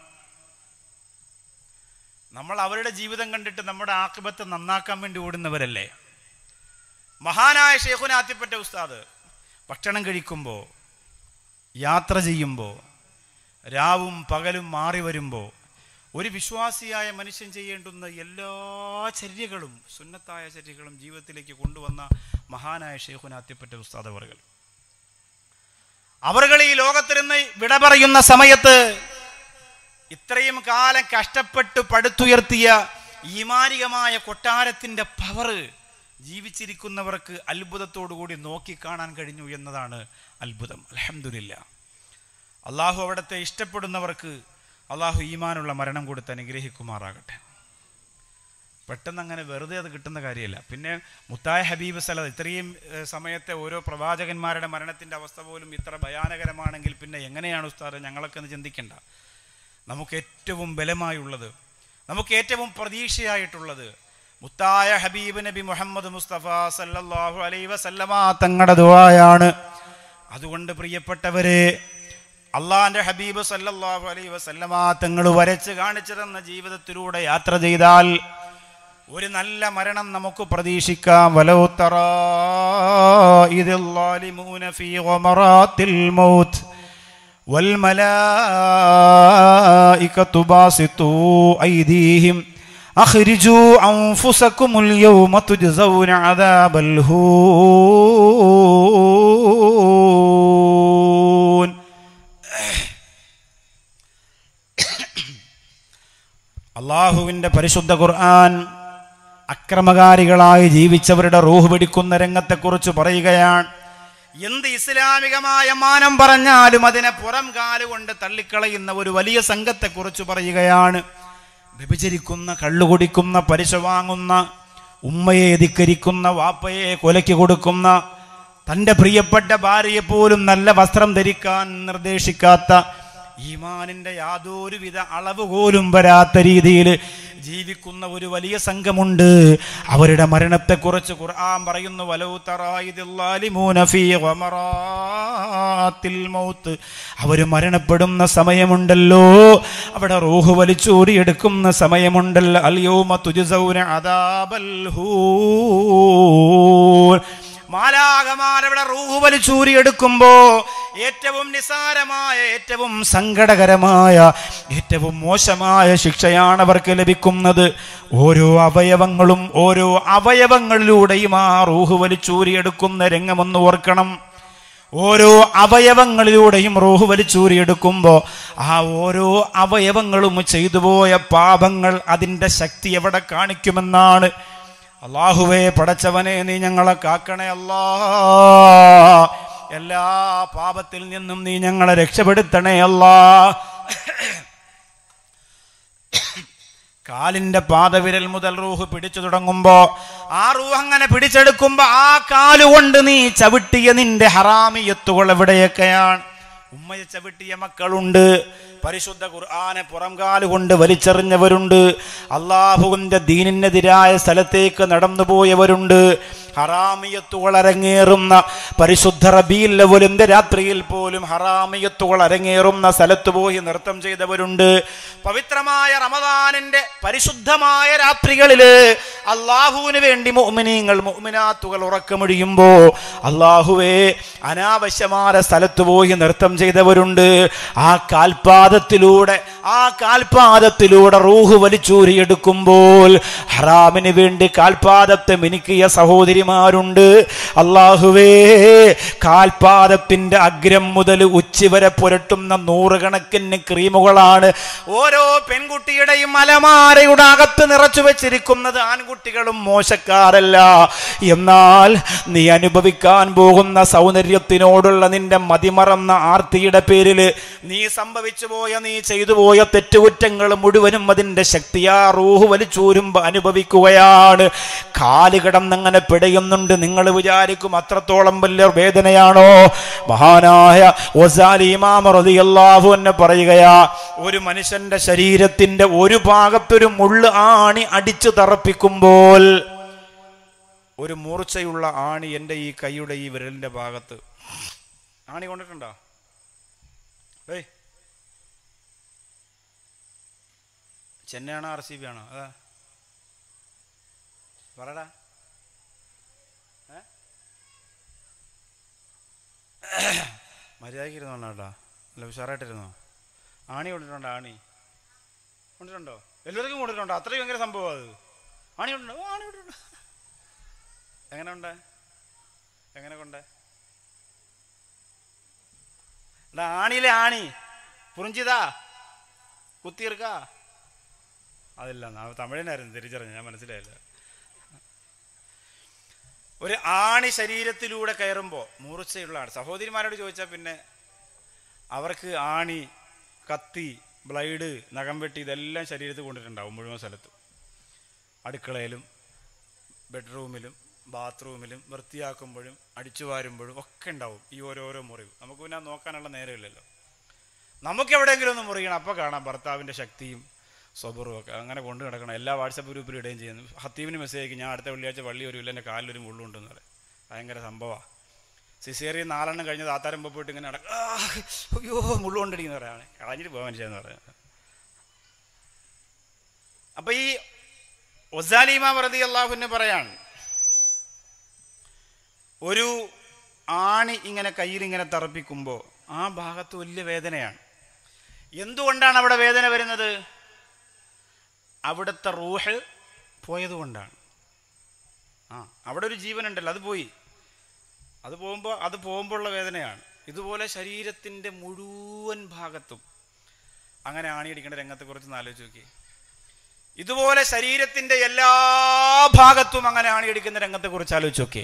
നമ്മൾ അവരുടെ ജീവിതം കണ്ടിട്ട് നമ്മുടെ ആക്കിബത്ത് നന്നാക്കാൻ വേണ്ടി ഓടുന്നവരല്ലേ മഹാനായ ഷെയ്ഖുന അത്തിപ്പറ്റ ഉസ്താദ് ഭക്ഷണം കഴിക്കുമ്പോൾ യാത്ര ചെയ്യുമ്പോൾ രാവും പകലും മാറി വരുമ്പോൾ ഒരു വിശ്വാസിയായ മനുഷ്യൻ ചെയ്യേണ്ടുന്ന എല്ലാ ചര്യകളും സുന്നത്തായ ചര്യകളും ജീവിതത്തിലേക്ക് കൊണ്ടുവന്ന മഹാനായ ഷെയ്ഖുന അത്തിപ്പറ്റ ഉസ്താദ് അവറുകൾ അവറുകൾ ഈ ലോകത്തിരുന്ന് വിട പറയുന്ന സമയത്ത് ഇത്രയും കാലം കഷ്ടപ്പെട്ട് പടുത്തുയർത്തിയ ഈമാനികമായ കൊട്ടാരത്തിന്റെ പവറ് ജീവിച്ചിരിക്കുന്നവർക്ക് അത്ഭുതത്തോടുകൂടി നോക്കിക്കാണാൻ കഴിഞ്ഞു എന്നതാണ് അത്ഭുതം അലഹമില്ല അള്ളാഹു അവിടുത്തെ ഇഷ്ടപ്പെടുന്നവർക്ക് അള്ളാഹു ഈമാനുള്ള മരണം കൊടുത്ത് അനുഗ്രഹിക്കുമാറാകട്ടെ പെട്ടെന്ന് അങ്ങനെ വെറുതെ അത് കിട്ടുന്ന കാര്യമല്ല പിന്നെ മുത്തായ ഹബീബ് സലത് ഇത്രയും ഏഹ്, സമയത്തെ ഓരോ പ്രവാചകന്മാരുടെ മരണത്തിൻ്റെ അവസ്ഥ പോലും ഇത്ര ഭയാനകരമാണെങ്കിൽ പിന്നെ എങ്ങനെയാണ് ഉസ്താദ് ഞങ്ങളൊക്കെ ഒന്ന് ചിന്തിക്കേണ്ട നമുക്ക് ഏറ്റവും ബലമായുള്ളത് നമുക്ക് ഏറ്റവും പ്രതീക്ഷയായിട്ടുള്ളത് മുത്തായ ഹബീബ് നബി മുഹമ്മദ് മുസ്തഫ സല്ലല്ലാഹു അലൈ വസല്ലമ തങ്ങളുടെ ദുആയാണ് അതുകൊണ്ട് പ്രിയപ്പെട്ടവരെ അള്ളാന്റെ ഹബീബ് സല്ലല്ലാഹു അലൈ വസല്ലമ തങ്ങൾ വരച്ച് കാണിച്ചു തന്ന ജീവിതത്തിലൂടെ യാത്ര ചെയ്താൽ ഒരു നല്ല മരണം നമുക്ക് പ്രതീക്ഷിക്കാം വലൗ തറാ ഇതിൽ ളാലിമൂന ഫീ ഗമറാത്തിൽ മൗത്ത് والملائكة باسطوا أيديهم أخرجوا أنفسكم اليوم تجزون عذاب الهون അള്ളാഹുവിൻ്റെ പരിശുദ്ധ ഖുർആൻ അക്രമകാരികളായി ജീവിച്ചവരുടെ റൂഹ് പിടിക്കുന്ന രംഗത്തെക്കുറിച്ച് പറയുകയാണ് എന്ത് ഇസ്ലാമികമായ മാനം പറഞ്ഞാലും അതിനെ പുറം കാലുകൊണ്ട് തള്ളിക്കളയുന്ന ഒരു വലിയ സംഘത്തെക്കുറിച്ച് പറയുകയാണ് വ്യഭിചരിക്കുന്ന കള്ളുകുടിക്കുന്ന പലിശ വാങ്ങുന്ന ഉമ്മയെ ധിക്കരിക്കുന്ന വാപ്പയെ കൊലയ്ക്ക് കൊടുക്കുന്ന തൻ്റെ പ്രിയപ്പെട്ട ഭാര്യയെ പോലും നല്ല വസ്ത്രം ധരിക്കാൻ നിർദ്ദേശിക്കാത്ത ഈമാനിന്റെ യാതൊരുവിധ അളവ് പോലും വരാത്ത രീതിയിൽ ജീവിക്കുന്ന ഒരു വലിയ സംഘമുണ്ട് അവരുടെ മരണത്തെക്കുറിച്ച് ഖുർആൻ പറയുന്നു വലൗ തറായിദില്ലാലിമൂന ഫീ ഗമറാത്തിൽ മൗത്ത് അവർ മരണപ്പെടുന്ന സമയമുണ്ടല്ലോ അവിടെ റൂഹ് വലിച്ചൂരിയെടുക്കുന്ന സമയമുണ്ടല്ലോ അൽയോമ തുജസൗന അദാബൽ ഹൂൻ മാലാകമാരവിടെ റൂഹ് വലിച്ചൂരിയെടുക്കുമ്പോ ഏറ്റവും നിസാരമായ ഏറ്റവും സങ്കടകരമായ ഏറ്റവും മോശമായ ശിക്ഷയാണ് അവർക്ക് ലഭിക്കുന്നത് ഓരോ അവയവങ്ങളും ഓരോ അവയവങ്ങളിലൂടെയും ആ റൂഹ് വലിച്ചൂരിയെടുക്കുന്ന രംഗമൊന്ന് ഓർക്കണം ഓരോ അവയവങ്ങളിലൂടെയും റൂഹ് വലിച്ചൂരിയെടുക്കുമ്പോൾ ആ ഓരോ അവയവങ്ങളും ചെയ്തുപോയ പാപങ്ങൾ അതിൻ്റെ ശക്തി എവിടെ കാണിക്കുമെന്നാണ് അള്ളാഹുവേ പടച്ചവനെ നീ ഞങ്ങളെ കാക്കണേ അല്ലാ എല്ലാ പാപത്തിൽ നിന്നും നീ ഞങ്ങളെ രക്ഷപ്പെടുത്തണേ അല്ലാ കാലിന്റെ പാദവിരൽ മുതൽ റൂഹ് പിടിച്ചു തുടങ്ങുമ്പോ ആ റൂഹ് അങ്ങനെ പിടിച്ചെടുക്കുമ്പോ ആ കാലുകൊണ്ട് നീ ചവിട്ടിയ നിന്റെ ഹറാമിയത്തുകൾ എവിടെയൊക്കെയാണ് ഉമ്മയെ ചവിട്ടിയ മക്കളുണ്ട് പരിശുദ്ധ ഖുർആനെ പുറംകാല് കൊണ്ട് വലിച്ചെറിഞ്ഞവരുണ്ട് അള്ളാഹുവിന്റെ ദീനിനെതിരായ സ്ഥലത്തേക്ക് നടന്നുപോയവരുണ്ട് ഹറാമിയത്തുകൾ അരങ്ങേറുന്ന പരിശുദ്ധ റബീൽ ലവലിന്റെ രാത്രിയിൽ പോലും ഹറാമിയത്തുകൾ അരങ്ങേറുന്ന സ്ഥലത്ത് പോയി നൃത്തം ചെയ്തവരുണ്ട് പവിത്രമായ റമദാനിന്റെ പരിശുദ്ധമായ രാത്രികളില് അള്ളാഹുവിന് വേണ്ടി മുഅ്മിനീങ്ങൾ മുഅ്മിനാത്തുകൾ ഉറക്കമൊഴിയുമ്പോ അള്ളാഹുവേ അനാവശ്യമായ സ്ഥലത്ത് പോയി നൃത്തം ചെയ്തവരുണ്ട് ആ കാൽപാദത്തിലൂടെ ആ കാൽപാദത്തിലൂടെ റൂഹ് വലിച്ചൂരിയെടുക്കുമ്പോൾ ഹറാമിന് വേണ്ടി കാൽപാദത്തെ മിനുക്കിയ സഹോദരിമാരുണ്ട് അള്ളാഹുവേ കാൽപാദത്തിന്റെ അഗ്രം മുതൽ ഉച്ചി വരെ പുരട്ടുന്ന നൂറുകണക്കിന് ക്രീമുകളാണ് ഓരോ പെൺകുട്ടിയുടെയും അലമാരയുടെ അകത്ത് നിറച്ചു വെച്ചിരിക്കുന്നത് ആൺകുട്ടികളും മോശക്കാരല്ല എന്നാൽ നീ അനുഭവിക്കാൻ പോകുന്ന സൗന്ദര്യത്തിനോടുള്ള നിന്റെ മതിമറന്ന ആർത്തിയുടെ പേരിൽ നീ സംഭവിച്ചു പോയ നീ ചെയ്തു പോയ തെറ്റുകുറ്റങ്ങൾ മുഴുവനും അതിന്റെ ശക്തിയാ റൂഹ് വലിച്ചൂരുമ്പോ അനുഭവിക്കുകയാണ് കാല് കിടന്നങ്ങനെ പിടയുന്നുണ്ട് നിങ്ങൾ വിചാരിക്കും അത്രത്തോളം വലിയ വേദനയാണോ മഹാനായ ഒസാലി ഇമാം റളിയല്ലാഹു അൻഹു പറയുകയാ ഒരു മനുഷ്യന്റെ ശരീരത്തിന്റെ ഒരു ഭാഗത്തൊരു മുള്ള് ആണി അടിച്ചു തറപ്പിക്കുമ്പോൾ ഒരു മൂർച്ചയുള്ള ആണി എൻ്റെ ഈ കൈയുടെ ഈ വിരലിന്റെ ഭാഗത്ത് ആണി കൊണ്ടിട്ടുണ്ടോ ഏയ് ചെന്നൈയാണോ ആർ സി ബി ആണോ അതാ പറടാ ഏ? മര്യാദയ്ക്ക് ഇരുന്നോണ്ടാ കേട്ടോ അല്ല ഉഷാറായിട്ടിരുന്നോ ആണി കൊണ്ടിട്ടുണ്ടോ ആണി കൊണ്ടിട്ടുണ്ടോ എല്ലാവർക്കും കൊണ്ടിട്ടുണ്ടോ അത്രയും ഭയങ്കര സംഭവം അത് ആണി കൊണ്ടുണ്ടോ ഓ, ആണി കൊണ്ടിട്ടുണ്ടോ എങ്ങനെ ഉണ്ട് എങ്ങനെ കൊണ്ട് എടാ ആണിയിലെ ആണി പുറിഞ്ചിതാ കുത്തിയിർക്ക അതില്ല നാ- തമിഴിനായിരുന്നു തിരിച്ചറിഞ്ഞു ഞാൻ മനസ്സിലായില്ല ഒരു ആണി ശരീരത്തിലൂടെ കയറുമ്പോൾ മൂർച്ചയുള്ള ആണ് സഹോദരിമാരോട് ചോദിച്ചാൽ പിന്നെ അവർക്ക് ആണി കത്തി ബ്ലൈഡ് നഖം വെട്ടി ഇതെല്ലാം ശരീരത്തിൽ കൊണ്ടിട്ടുണ്ടാവും മുഴുവൻ സ്ഥലത്തും അടുക്കളയിലും ബെഡ്റൂമിലും ബാത്റൂമിലും വൃത്തിയാക്കുമ്പോഴും അടിച്ചു വാരുമ്പോഴും ഒക്കെ ഉണ്ടാവും ഈ ഓരോരോ മുറിവ് നമുക്ക് പിന്നെ അത് നോക്കാനുള്ള നേരമില്ലല്ലോ നമുക്ക് എവിടെയെങ്കിലും ഒന്ന് മുറിയണം അപ്പോൾ കാണാം ഭർത്താവിൻ്റെ ശക്തിയും സ്വബറും ഒക്കെ അങ്ങനെ കൊണ്ടു കിടക്കണം എല്ലാ വാട്സപ്പ് ഗ്രൂപ്പിലും ഇടുകയും ചെയ്യുന്നു ഹത്തീവിന് മെസ്സേജ് അയക്കും ഞാൻ അടുത്ത വെള്ളിയാഴ്ച വള്ളി ഒരു ഇല്ല എൻ്റെ കാലിലൊരു മുള്ളുണ്ടെന്ന് പറയും ഭയങ്കര സംഭവമാണ് സിസേറിയ നാലെണ്ണം കഴിഞ്ഞ് താത്താരം പോയിട്ട് ഇങ്ങനെ നടക്കും "ആ, അയ്യോ മുള്ളുകൊണ്ടിരിക്കുന്ന പറയാണ് കളഞ്ഞിട്ട് പോകാൻ മനുഷ്യന്ന് പറയാം അപ്പൊ ഈ ഒസാലിമ പ്രതി അള്ളാഹുവിനെ പറയാണ് ഒരു ആണി ഇങ്ങനെ കയ്യിൽ ഇങ്ങനെ തറപ്പിക്കുമ്പോൾ ആ ഭാഗത്ത് വലിയ വേദനയാണ് എന്തുകൊണ്ടാണ് അവിടെ വേദന വരുന്നത് അവിടുത്തെ റൂഹ് പോയതുകൊണ്ടാണ് ആ അവിടെ ഒരു ജീവനുണ്ടല്ലോ അത് പോയി അത് പോകുമ്പോൾ അത് പോകുമ്പോഴുള്ള വേദനയാണ് ഇതുപോലെ ശരീരത്തിൻ്റെ മുഴുവൻ ഭാഗത്തും അങ്ങനെ ആണിയടിക്കേണ്ട രംഗത്തെക്കുറിച്ച് ഒന്ന് ആലോചിച്ച് നോക്കി ഇതുപോലെ ശരീരത്തിൻ്റെ എല്ലാ ഭാഗത്തും അങ്ങനെ ആണിയടിക്കുന്ന രംഗത്തെക്കുറിച്ച് ആലോചിച്ച് നോക്കി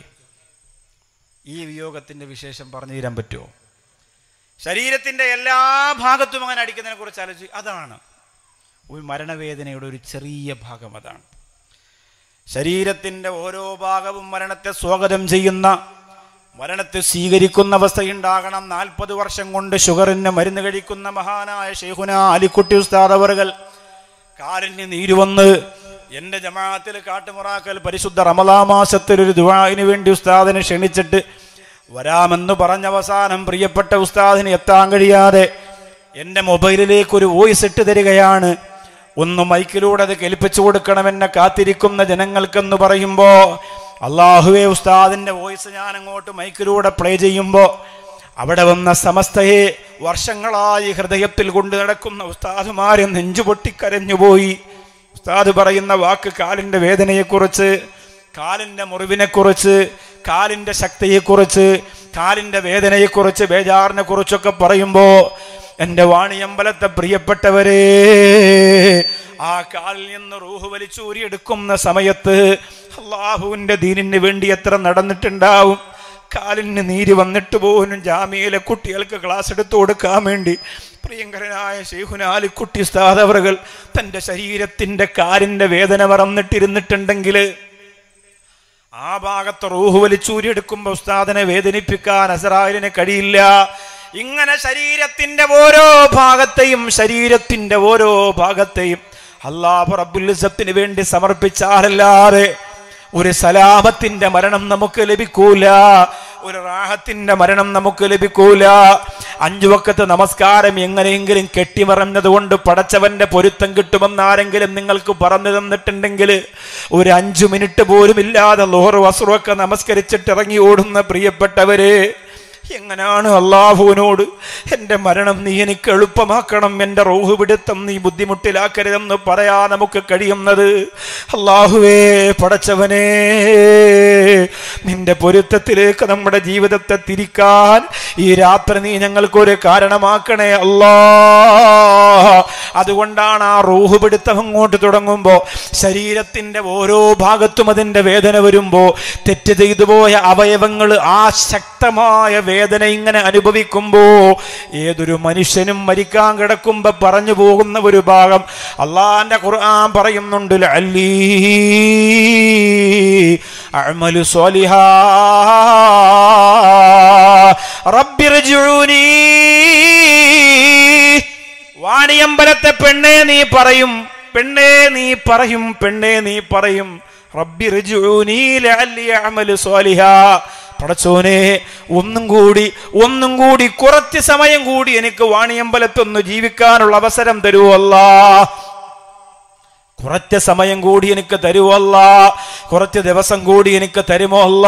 ഈ വിയോഗത്തിൻ്റെ വിശേഷം പറഞ്ഞു തരാൻ പറ്റുമോ ശരീരത്തിൻ്റെ എല്ലാ ഭാഗത്തും അങ്ങനെ അടിക്കുന്നതിനെ കുറിച്ച് ആലോചിച്ച് അതാണ് ഒരു മരണവേദനയുടെ ഒരു ചെറിയ ഭാഗം അതാണ് ശരീരത്തിൻ്റെ ഓരോ ഭാഗവും മരണത്തെ സ്വാഗതം ചെയ്യുന്ന മരണത്തെ സ്വീകരിക്കുന്ന അവസ്ഥയുണ്ടാകണം നാൽപ്പത് വർഷം കൊണ്ട് ഷുഗറിന് മരുന്ന് കഴിക്കുന്ന മഹാനായ ഷെയ്ഖുന അലിക്കുട്ടി ഉസ്താദ് അവറുകൾ കാലിന് നീര് വന്ന് എൻ്റെ ജമാഅത്തിൽ കാട്ടുമുറാക്കൽ പരിശുദ്ധ റമലാ മാസത്തിൽ ഒരു ദുവാവിന് വേണ്ടി ഉസ്താദിനെ ക്ഷണിച്ചിട്ട് വരാമെന്ന് പറഞ്ഞ അവസാനം പ്രിയപ്പെട്ട ഉസ്താദിന് എത്താൻ കഴിയാതെ എൻ്റെ മൊബൈലിലേക്ക് ഒരു വോയിസ് ഇട്ട് തരികയാണ് ഒന്ന് മൈക്കിലൂടെ അത് കേൾപ്പിച്ചു കൊടുക്കണമെന്നെ കാത്തിരിക്കുന്ന ജനങ്ങൾക്കെന്ന് പറയുമ്പോൾ അള്ളാഹുവെ ഉസ്താദിൻ്റെ വോയിസ് ഞാൻ അങ്ങോട്ട് മൈക്കിലൂടെ പ്ലേ ചെയ്യുമ്പോൾ അവിടെ വന്ന സമസ്തയെ വർഷങ്ങളായി ഹൃദയത്തിൽ കൊണ്ടു നടക്കുന്ന ഉസ്താദുമാരെ നെഞ്ചുപൊട്ടിക്കരഞ്ഞുപോയി ഉസ്താദ് പറയുന്ന വാക്ക് കാലിൻ്റെ വേദനയെക്കുറിച്ച് കാലിൻ്റെ മുറിവിനെക്കുറിച്ച് കാലിൻ്റെ ശക്തിയെക്കുറിച്ച് കാലിൻ്റെ വേദനയെക്കുറിച്ച് ബേജാറിനെ കുറിച്ചൊക്കെ പറയുമ്പോൾ എൻ്റെ വാണിയമ്പലത്തെ പ്രിയപ്പെട്ടവരെ ആ കാലിൽ നിന്ന് റൂഹ് വലിച്ചൂരിയെടുക്കുന്ന സമയത്ത് അള്ളാഹുവിൻ്റെ ദീനിന് വേണ്ടി എത്ര നടന്നിട്ടുണ്ടാവും കാലിന് നീര് വന്നിട്ട് പോലും ജാമ്യയിലെ കുട്ടികൾക്ക് ക്ലാസ് എടുത്തു കൊടുക്കാൻ വേണ്ടി പ്രിയങ്കരനായ ഷെയ്ഖുനാലിക്കുട്ടി സ്ഥാതവറുകൾ തൻ്റെ ശരീരത്തിൻ്റെ കാലിൻ്റെ വേദന മറന്നിട്ടിരുന്നിട്ടുണ്ടെങ്കിൽ ആ ഭാഗത്ത് റൂഹ് വലിച്ചൂരിയെടുക്കുമ്പോൾ ഉസ്താദിനെ വേദനിപ്പിക്കാൻ അസറായിലിന് കഴിയില്ല ഇങ്ങനെ ശരീരത്തിന്റെ ഓരോ ഭാഗത്തെയും ശരീരത്തിന്റെ ഓരോ ഭാഗത്തെയും അള്ളാഹു റബ്ബുലിസത്തിന് വേണ്ടി സമർപ്പിച്ചാലല്ലാതെ ഒരു സലാമത്തിന്റെ മരണം നമുക്ക് ലഭിക്കൂല ഒരു റാഹത്തിന്റെ മരണം നമുക്ക് ലഭിക്കൂല അഞ്ചു വക്കത്ത് നമസ്കാരം എങ്ങനെയെങ്കിലും കെട്ടിമറഞ്ഞത് കൊണ്ട് പടച്ചവന്റെ പൊരുത്തം കിട്ടുമെന്ന് ആരെങ്കിലും നിങ്ങൾക്ക് പറഞ്ഞു തന്നിട്ടുണ്ടെങ്കിൽ ഒരു അഞ്ചു മിനിറ്റ് പോലും ഇല്ലാതെ ലോഹർ വസ്റുവൊക്കെ നമസ്കരിച്ചിട്ട് ഇറങ്ങി ഓടുന്ന പ്രിയപ്പെട്ടവരെ എങ്ങനെയാണ് അള്ളാഹുവിനോട് എൻ്റെ മരണം നീ എനിക്ക് എളുപ്പമാക്കണം എൻ്റെ റോഹ് പിടുത്തം നീ ബുദ്ധിമുട്ടിലാക്കരുതെന്ന് പറയാ നമുക്ക് കഴിയുന്നത് അള്ളാഹുവേ പടച്ചവനേ നിന്റെ പൊരുത്തത്തിലേക്ക് നമ്മുടെ ജീവിതത്തെ തിരിക്കാൻ ഈ രാത്രി നീ ഞങ്ങൾക്കൊരു കാരണമാക്കണേ അല്ലാ അതുകൊണ്ടാണ് ആ റൂഹ് പിടുത്തം അങ്ങോട്ട് തുടങ്ങുമ്പോൾ ശരീരത്തിന്റെ ഓരോ ഭാഗത്തും അതിന്റെ വേദന വരുമ്പോൾ തെറ്റ് ചെയ്തു പോയ അവയവങ്ങൾ ആ ശക്തമായ വേദന ഇങ്ങനെ അനുഭവിക്കുമ്പോ ഏതൊരു മനുഷ്യനും മരിക്കാൻ കിടക്കുമ്പോ പറഞ്ഞു പോകുന്ന ഒരു ഭാഗം അള്ളാന്റെ ഖുർആൻ പറയുന്നുണ്ട് അല്ലീ അഅ്മലു സ്വാലിഹാ റബ്ബിർജിഊനി വാണിയമ്പലത്തെ പെണ്ണേ നീ പറയും പെണ്ണേ നീ പറയും പെണ്ണേ നീ പറയും റബ്ബി റിജൂനി ലഅല്ലി അഅമലു സ്വാലിഹാ പടച്ചോനെ ഒന്നും കൂടി ഒന്നും കൂടി കുറച്ച് സമയം കൂടി എനിക്ക് വാണിയമ്പലത്തൊന്ന് ജീവിക്കാനുള്ള അവസരം തരുമല്ലാ കുറച്ച് സമയം കൂടി എനിക്ക് തരുമല്ല കുറച്ച് ദിവസം കൂടി എനിക്ക് തരുമോ അല്ല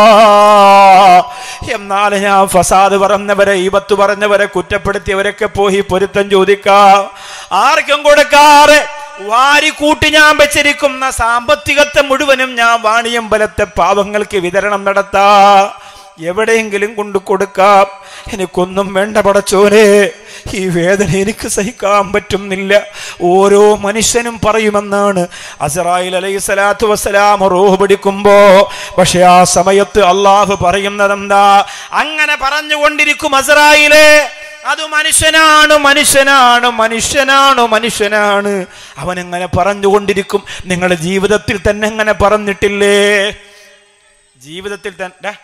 എന്നാൽ ഞാൻ ഫസാദ് പറഞ്ഞവരെ ഈപത്ത് പറഞ്ഞവരെ കുറ്റപ്പെടുത്തിയവരൊക്കെ പോയി പൊരുത്തം ചോദിക്കാം ആർക്കും കൊടുക്കാറ് വാരിക്കൂട്ടി ഞാൻ വെച്ചിരിക്കുന്ന സാമ്പത്തികത്തെ മുഴുവനും ഞാൻ വാണിയമ്പലത്തെ പാവങ്ങൾക്ക് വിതരണം നടത്താ എവിടെയെങ്കിലും കൊണ്ടു കൊടുക്കാം എനിക്കൊന്നും വേണ്ട പടച്ചോനെ ഈ വേദന എനിക്ക് സഹിക്കാൻ പറ്റുന്നില്ല ഓരോ മനുഷ്യനും പറയുമെന്നാണ് അസറായിൽ അലൈഹി സ്വലാത്തു വസ്സലാം റോഹ് പിടിക്കുമ്പോ പക്ഷെ ആ സമയത്ത് അള്ളാഹു പറയുന്നത് എന്താ അങ്ങനെ പറഞ്ഞുകൊണ്ടിരിക്കും അസറായിലെ അത് മനുഷ്യനാണ് മനുഷ്യനാണ് മനുഷ്യനാണ് മനുഷ്യനാണ് അവൻ എങ്ങനെ പറഞ്ഞുകൊണ്ടിരിക്കും നിങ്ങളുടെ ജീവിതത്തിൽ തന്നെ എങ്ങനെ പറഞ്ഞിട്ടില്ലേ ജീവിതത്തിൽ തന്നെ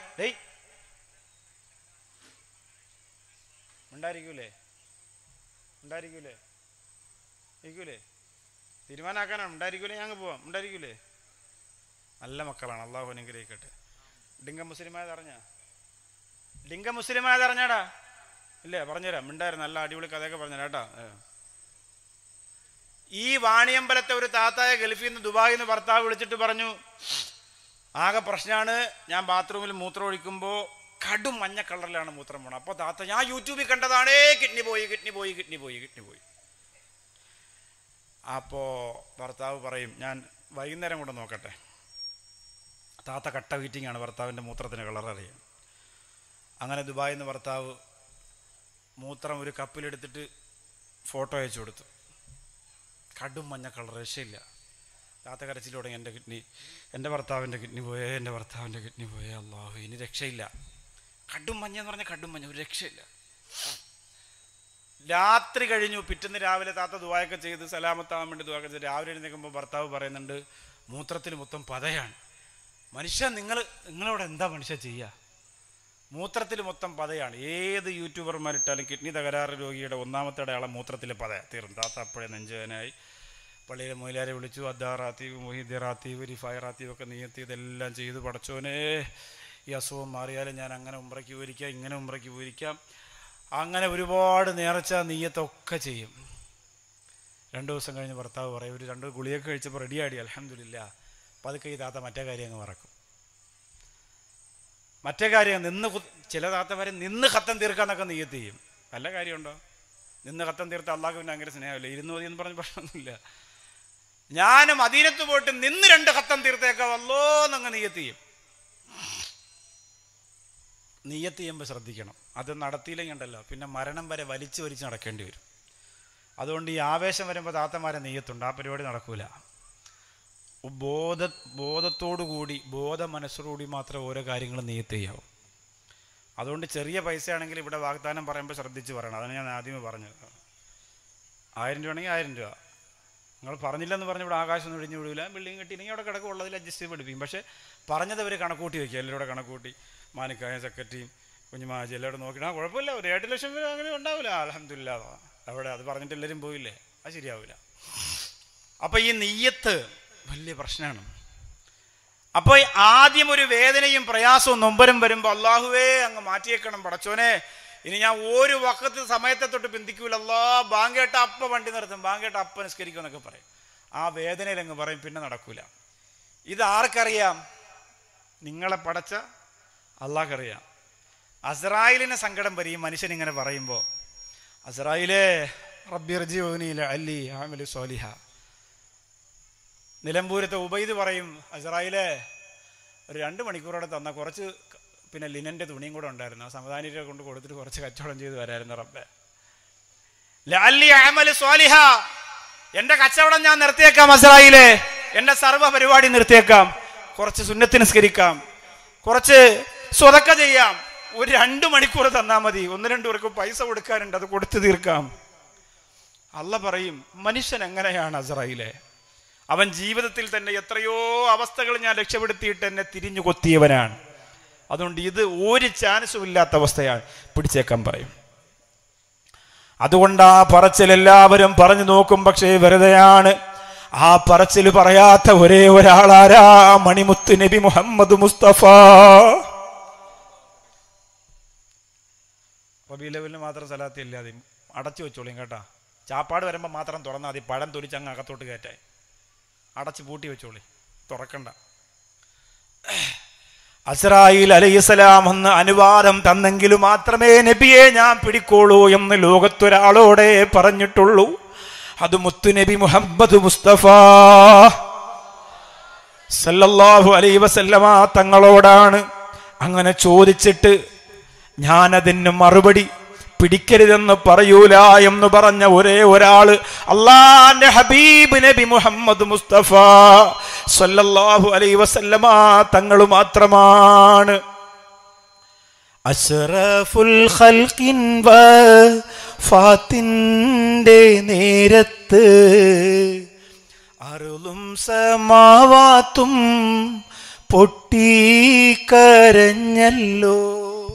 ഉണ്ടായിരിക്കൂലേ ഉണ്ടായിരിക്കൂലേ ഇരിക്കൂലേ തീരുമാനാക്കാനാണ് ഉണ്ടായിരിക്കൂലേ ഞങ്ങൾ പോവാം ഉണ്ടായിരിക്കൂലേ നല്ല മക്കളാണ് അള്ളാഹു അനുഗ്രഹിക്കട്ടെ ഡിങ്ക മുസ്ലിമായത് അറിഞ്ഞ ഡിങ്ക മുസ്ലിമായത് അറിഞ്ഞാടാ ഇല്ലേ പറഞ്ഞുതരാം മിണ്ടായിരുന്നു നല്ല അടിപൊളി കഥയൊക്കെ പറഞ്ഞുതരാം കേട്ടാ ഏ. ഈ വാണിയമ്പലത്തെ ഒരു താത്തായ ഗൾഫിൽ നിന്ന് ദുബായിൽ നിന്ന് ഭർത്താവ് വിളിച്ചിട്ട് പറഞ്ഞു ആകെ പ്രശ്നമാണ് ഞാൻ ബാത്റൂമിൽ മൂത്രം ഒഴിക്കുമ്പോൾ കടും മഞ്ഞ കളറിലാണ് മൂത്രം പോണത് അപ്പോൾ താത്ത ഞാൻ യൂട്യൂബിൽ കണ്ടതാണേ കിഡ്നി പോയി കിഡ്നി പോയി കിഡ്നി പോയി കിഡ്നി പോയി അപ്പോൾ ഭർത്താവ് പറയും ഞാൻ വൈകുന്നേരം കൂടെ നോക്കട്ടെ താത്ത കട്ട വീറ്റിംഗ് ആണ് ഭർത്താവിൻ്റെ മൂത്രത്തിന് കളർ അറിയാം അങ്ങനെ ദുബായിൽ നിന്ന് ഭർത്താവ് മൂത്രം ഒരു കപ്പിലെടുത്തിട്ട് ഫോട്ടോ അയച്ചു കൊടുത്തു കടും മഞ്ഞ കളർ രക്ഷയില്ല താത്ത കരച്ചിൽ തുടങ്ങി എൻ്റെ കിഡ്നി എൻ്റെ ഭർത്താവിൻ്റെ കിഡ്നി പോയേ എൻ്റെ ഭർത്താവിൻ്റെ കിഡ്നി പോയേ അള്ളാഹു ഇനി രക്ഷയില്ല കടും മഞ്ഞ എന്ന് പറഞ്ഞാൽ കടും മഞ്ഞ ഒരു രക്ഷയില്ല രാത്രി കഴിഞ്ഞു പിറ്റേന്ന് രാവിലെ താത്ത ദുവായൊക്കെ ചെയ്ത് സലാമത്താവാൻ വേണ്ടി ദുവായൊക്കെ ചെയ്ത് രാവിലെ എഴുന്നേൽക്കുമ്പോൾ ഭർത്താവ് പറയുന്നുണ്ട് മൂത്രത്തിൽ മൊത്തം പതയാണ് മനുഷ്യ നിങ്ങൾ നിങ്ങളവിടെ എന്താ മനുഷ്യ ചെയ്യുക മൂത്രത്തിൽ മൊത്തം പതയാണ് ഏത് യൂട്യൂബർമാരിട്ടാലും കിഡ്നി തകരാറ് രോഗിയുടെ ഒന്നാമത്തെ അടയാളം മൂത്രത്തിലെ പത തീർന്നു താത്ത അപ്പോഴേ നെഞ്ചുവേനായി പള്ളിയിലെ മൊയിലാരെ വിളിച്ചു അദ്ദാ റാത്തീവ് മൊഹീദ് റാത്തീവ് റിഫായ റാത്തീവ് ഒക്കെ നീയത്തി ഇതെല്ലാം ചെയ്തു പടച്ചോനെ ഈ അസുഖം മാറിയാലും ഞാൻ അങ്ങനെ ഉമ്രയ്ക്ക് പോയിരിക്കാം ഇങ്ങനെ ഉമ്രയ്ക്ക് പോയിരിക്കാം അങ്ങനെ ഒരുപാട് നേർച്ച നീയത്തൊക്കെ ചെയ്യും രണ്ട് ദിവസം കഴിഞ്ഞ് ഭർത്താവ് പറയും ഒരു രണ്ട് ഗുളിയൊക്കെ കഴിച്ചപ്പോൾ റെഡിയാടി അലഹമില്ല പതുക്കെ ഈ താത്ത മറ്റേ കാര്യം അങ്ങ് മറക്കും മറ്റേ കാര്യം നിന്ന് കു- ചില താത്തമാരെ നിന്ന് കത്തം തീർക്കാന്നൊക്കെ നീയത്ത് ചെയ്യും വല്ല കാര്യമുണ്ടോ നിന്ന് കത്തം തീർത്ത അള്ളാഹ് പിന്നെ ഭയങ്കര സ്നേഹമില്ല ഇരുന്ന് മതി എന്ന് പറഞ്ഞ പ്രശ്നമൊന്നുമില്ല ഞാൻ മദീനത്ത് പോയിട്ട് നിന്ന് രണ്ട് കത്തം തീർത്തേക്കാം അല്ലോ എന്നങ്ങ് നീയത്ത് ചെയ്യും നീയത്ത് ചെയ്യുമ്പോൾ ശ്രദ്ധിക്കണം അത് നടത്തിയില്ലെങ്കിൽ ഉണ്ടല്ലോ പിന്നെ മരണം വരെ വലിച്ചു വലിച്ച് നടക്കേണ്ടി വരും അതുകൊണ്ട് ഈ ആവേശം വരുമ്പോൾ താത്തമാരെ നെയ്യത്തുണ്ട് ആ പരിപാടി നടക്കൂല ബോധ ബോധത്തോടു കൂടി ബോധ മനസ്സോടുകൂടി മാത്രമേ ഓരോ കാര്യങ്ങളും നെയ്യത്ത് ചെയ്യാവൂ അതുകൊണ്ട് ചെറിയ പൈസയാണെങ്കിൽ ഇവിടെ വാഗ്ദാനം പറയുമ്പോൾ ശ്രദ്ധിച്ച് പറയണം അതാണ് ഞാൻ ആദ്യമേ പറഞ്ഞത് ആയിരം രൂപ ആണെങ്കിൽ ആയിരം രൂപ നിങ്ങൾ പറഞ്ഞില്ലെന്ന് പറഞ്ഞ് ഇവിടെ ആകാശം ഒഴിഞ്ഞു വിടില്ല ബിൽഡിംഗ് കെട്ടിയില്ലെങ്കിൽ അവിടെ കിടക്കും ഉള്ളതിൽ അഡ്ജസ്റ്റ് ചെയ്ത് പഠിപ്പിക്കും പക്ഷേ പറഞ്ഞത് അവർ കണക്കൂട്ടി വയ്ക്കുക എല്ലാവരും കൂടെ കണക്കൂട്ടി മാനിക്കായ സെക്രട്ടറിയും കുഞ്ഞുമാജി എല്ലാവരും നോക്കിയിട്ട് ആ കുഴപ്പമില്ല ഒരു എട്ട് ലക്ഷം രൂപ അങ്ങനെ ഉണ്ടാവില്ല അലഹമില്ല അവിടെ അത് പറഞ്ഞിട്ട് എല്ലാവരും പോയില്ലേ അത് ശരിയാവില്ല അപ്പോൾ ഈ നെയ്യത്ത് വലിയ പ്രശ്നമാണ് അപ്പോൾ ഈ ആദ്യം ഒരു വേദനയും പ്രയാസവും നൊമ്പരം വരുമ്പോൾ അള്ളാഹുവേ അങ്ങ് മാറ്റിയേക്കണം പടച്ചോനെ ഇനി ഞാൻ ഒരു വക്കത്ത് സമയത്തെ തൊട്ട് പിന്തിക്കൂല അല്ലാ ബാങ്കേട്ട അപ്പ വണ്ടി നിർത്തും ബാങ്കേട്ട അപ്പ നിസ്കരിക്കും എന്നൊക്കെ പറയും ആ വേദനയിൽ അങ്ങ് പറയും പിന്നെ നടക്കൂല ഇത് ആർക്കറിയാം നിങ്ങളെ പടച്ച അള്ളാഹ്ക്കറിയാം അസ്രായിലിന് സങ്കടം വരും ഈ മനുഷ്യൻ ഇങ്ങനെ പറയുമ്പോൾ അസ്രായിലേ റബ്ബിർജില അല്ലി ആമലി സോലിഹ നിലമ്പൂരത്തെ ഉബൈദ് പറയും അസ്രായിലെ ഒരു രണ്ട് മണിക്കൂറോടെ തന്ന കുറച്ച് ക- പിന്നെ ലിനന്റെ തുണിയും കൂടെ ഉണ്ടായിരുന്നു ആ സമാധാനിയെ കൊണ്ട് കൊടുത്തിട്ട് കുറച്ച് കച്ചവടം ചെയ്ത് വരായിരുന്നു റബ്ബെ ലഅല്ലി അഅമലു സ്വാലിഹ എന്റെ കച്ചവടം ഞാൻ നിർത്തിയേക്കാം അസ്രായിലെ എന്റെ സർവ്വ പരിപാടി നിർത്തിയേക്കാം കുറച്ച് സുന്നത്ത് നിസ്കരിക്കാം കുറച്ച് സ്വതക്ക ചെയ്യാം ഒരു രണ്ട് മണിക്കൂർ തന്നാൽ മതി ഒന്ന് രണ്ടു പേർക്ക് പൈസ കൊടുക്കാനുണ്ട് അത് കൊടുത്തു തീർക്കാം അല്ല പറയും മനുഷ്യൻ എങ്ങനെയാണ് അസറയിലെ അവൻ ജീവിതത്തിൽ തന്നെ എത്രയോ അവസ്ഥകൾ ഞാൻ രക്ഷപ്പെടുത്തിയിട്ട് എന്നെ തിരിഞ്ഞു കൊത്തിയവനാണ് അതുകൊണ്ട് ഇത് ഒരു ചാൻസും ഇല്ലാത്ത അവസ്ഥയാണ് പിടിച്ചേക്കാൻ പറയും അതുകൊണ്ട് ആ പറച്ചിൽ എല്ലാവരും പറഞ്ഞു നോക്കും പക്ഷേ വെറുതെയാണ് ആ പറച്ചിൽ പറയാത്ത ഒരേ ഒരാളാരാ മണിമുത്ത് നബി മുഹമ്മദ് മുസ്തഫ റബി ലെവലിന് മാത്രം സ്ഥലത്ത് ഇല്ലാതെ അടച്ചു വെച്ചോളിയും കേട്ടാ ചാപ്പാട് വരുമ്പോൾ മാത്രം തുറന്നാൽ മതി പഴം തൊലിച്ച് അങ്ങ് അകത്തോട്ട് കയറ്റാൻ അടച്ച് പൂട്ടി വെച്ചോളി തുറക്കണ്ട അസ്രായിൽ അലൈഹിസ്സലാം ഒന്ന് അനുവാദം തന്നെങ്കിൽ മാത്രമേ നബിയെ ഞാൻ പിടിക്കോളൂ എന്ന് ലോകത്തൊരാളോടെ പറഞ്ഞിട്ടുള്ളൂ അത് മുത്തുനബി മുഹമ്മദ് മുസ്തഫ സല്ലല്ലാഹു അലൈ വസല്ലമ തങ്ങളോടാണ് അങ്ങനെ ചോദിച്ചിട്ട് ഞാനതിന് മറുപടി പിടിക്കരുതെന്ന് പറയൂല എന്ന് പറഞ്ഞ ഒരേ ഒരാള് അള്ളാന്റെ ഹബീബ് നബി മുഹമ്മദ് മുസ്തഫ സല്ലല്ലാഹു അലൈ വസല്ലമ തങ്ങൾ മാത്രമാണ് അഷ്റഫുൽ ഖൽഖിൻ വ ഫാത്തിൻ്റെ നേരത്ത് അരുളും സമാവാത്തും പൊട്ടിക്കരഞ്ഞല്ലോ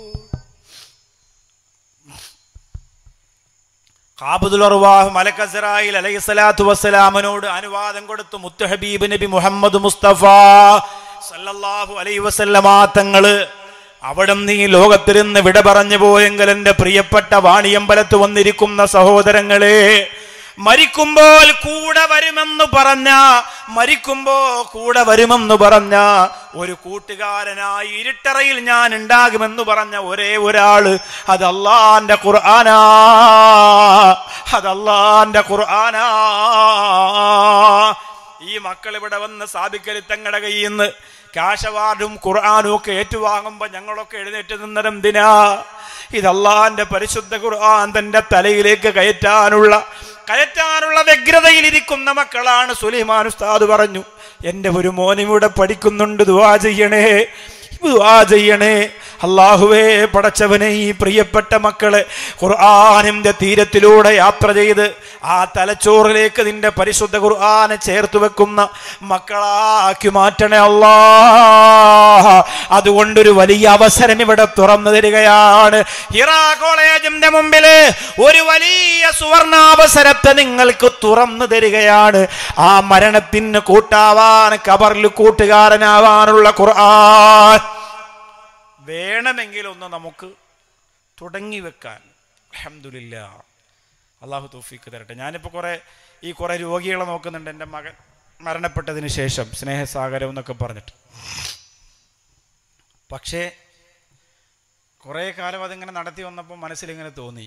ഖാബുദുൽ അർവാഹ് മലക്ക് അസ്റായിൽ അലൈഹി സ്വലാത്തു വസ്സലാമിനോട് അനുവാദം കൊടുത്തു മുത്തു ഹബീബ് നബി മുഹമ്മദ് മുസ്തഫ സല്ലല്ലാഹു അലൈഹി വസല്ലമ തങ്ങള് അവിടെ നീ ലോകത്തിരുന്ന് വിട പറഞ്ഞു പോയെങ്കിൽ എൻ്റെ പ്രിയപ്പെട്ട വാണിയമ്പലത്ത് വന്നിരിക്കുന്ന സഹോദരങ്ങളെ മരിക്കുമ്പോൾ കൂടെ വരുമെന്ന് പറഞ്ഞ മരിക്കുമ്പോ കൂടെ വരുമെന്ന് പറഞ്ഞ ഒരു കൂട്ടുകാരനായി ഇരുട്ടറയിൽ ഞാൻ ഉണ്ടാകുമെന്ന് പറഞ്ഞ ഒരേ ഒരാള് അത് അള്ളാന്റെ ഖുർആനാ അത് അള്ളാന്റെ ഖുർആനാ ഈ മക്കൾ ഇവിടെ വന്ന് സാധിക്കൽ തങ്ങളുടെ കയ്യിൽ നിന്ന് കാശ് അവാർഡും ഖുർആാനും ഒക്കെ ഏറ്റുവാങ്ങുമ്പോ ഞങ്ങളൊക്കെ എഴുന്നേറ്റ് നിന്നതെന്തിനാ ഇതല്ലാന്റെ പരിശുദ്ധ ഖുർആൻ തന്റെ തലയിലേക്ക് കയറ്റാനുള്ള കയറ്റാനുള്ള വ്യഗ്രതയിലിരിക്കുന്ന മക്കളാണ് സുലൈമാൻ ഉസ്താദ് പറഞ്ഞു എന്റെ ഒരു മോനിവിടെ പഠിക്കുന്നുണ്ട് ദുവാ ചെയ്യണേ ദുആ ചെയ്യണേ അള്ളാഹുവേ പടച്ചവനെ ഈ പ്രിയപ്പെട്ട മക്കളെ ഖുർആാനിന്റെ തീരത്തിലൂടെ യാത്ര ചെയ്ത് ആ തലച്ചോറിലേക്ക് നിന്റെ പരിശുദ്ധ ഖുർആനെ ചേർത്ത് വെക്കുന്ന മക്കളാക്കി മാറ്റണേ അല്ലാ അതുകൊണ്ടൊരു വലിയ അവസരം ഇവിടെ തുറന്നു തരികയാണ് ഹിറാ കോളേജിന്റെ മുമ്പില് ഒരു വലിയ സുവർണാവസരത്തെ നിങ്ങൾക്ക് തുറന്നു തരികയാണ് ആ മരണത്തിന് കൂട്ടാവാൻ കബറിൽ കൂട്ടുകാരനാവാനുള്ള ഖുർആൻ വേണമെങ്കിൽ ഒന്ന് നമുക്ക് തുടങ്ങി വെക്കാൻ അഹമ്മദില്ല അള്ളാഹു തൗഫീക്ക് തരട്ടെ ഞാനിപ്പോൾ കുറേ ഈ കുറേ രോഗികളെ നോക്കുന്നുണ്ട് എൻ്റെ മകൻ മരണപ്പെട്ടതിന് ശേഷം സ്നേഹസാഗരം എന്നൊക്കെ പറഞ്ഞിട്ട് പക്ഷേ കുറേ കാലം അതിങ്ങനെ നടത്തി വന്നപ്പോൾ മനസ്സിലിങ്ങനെ തോന്നി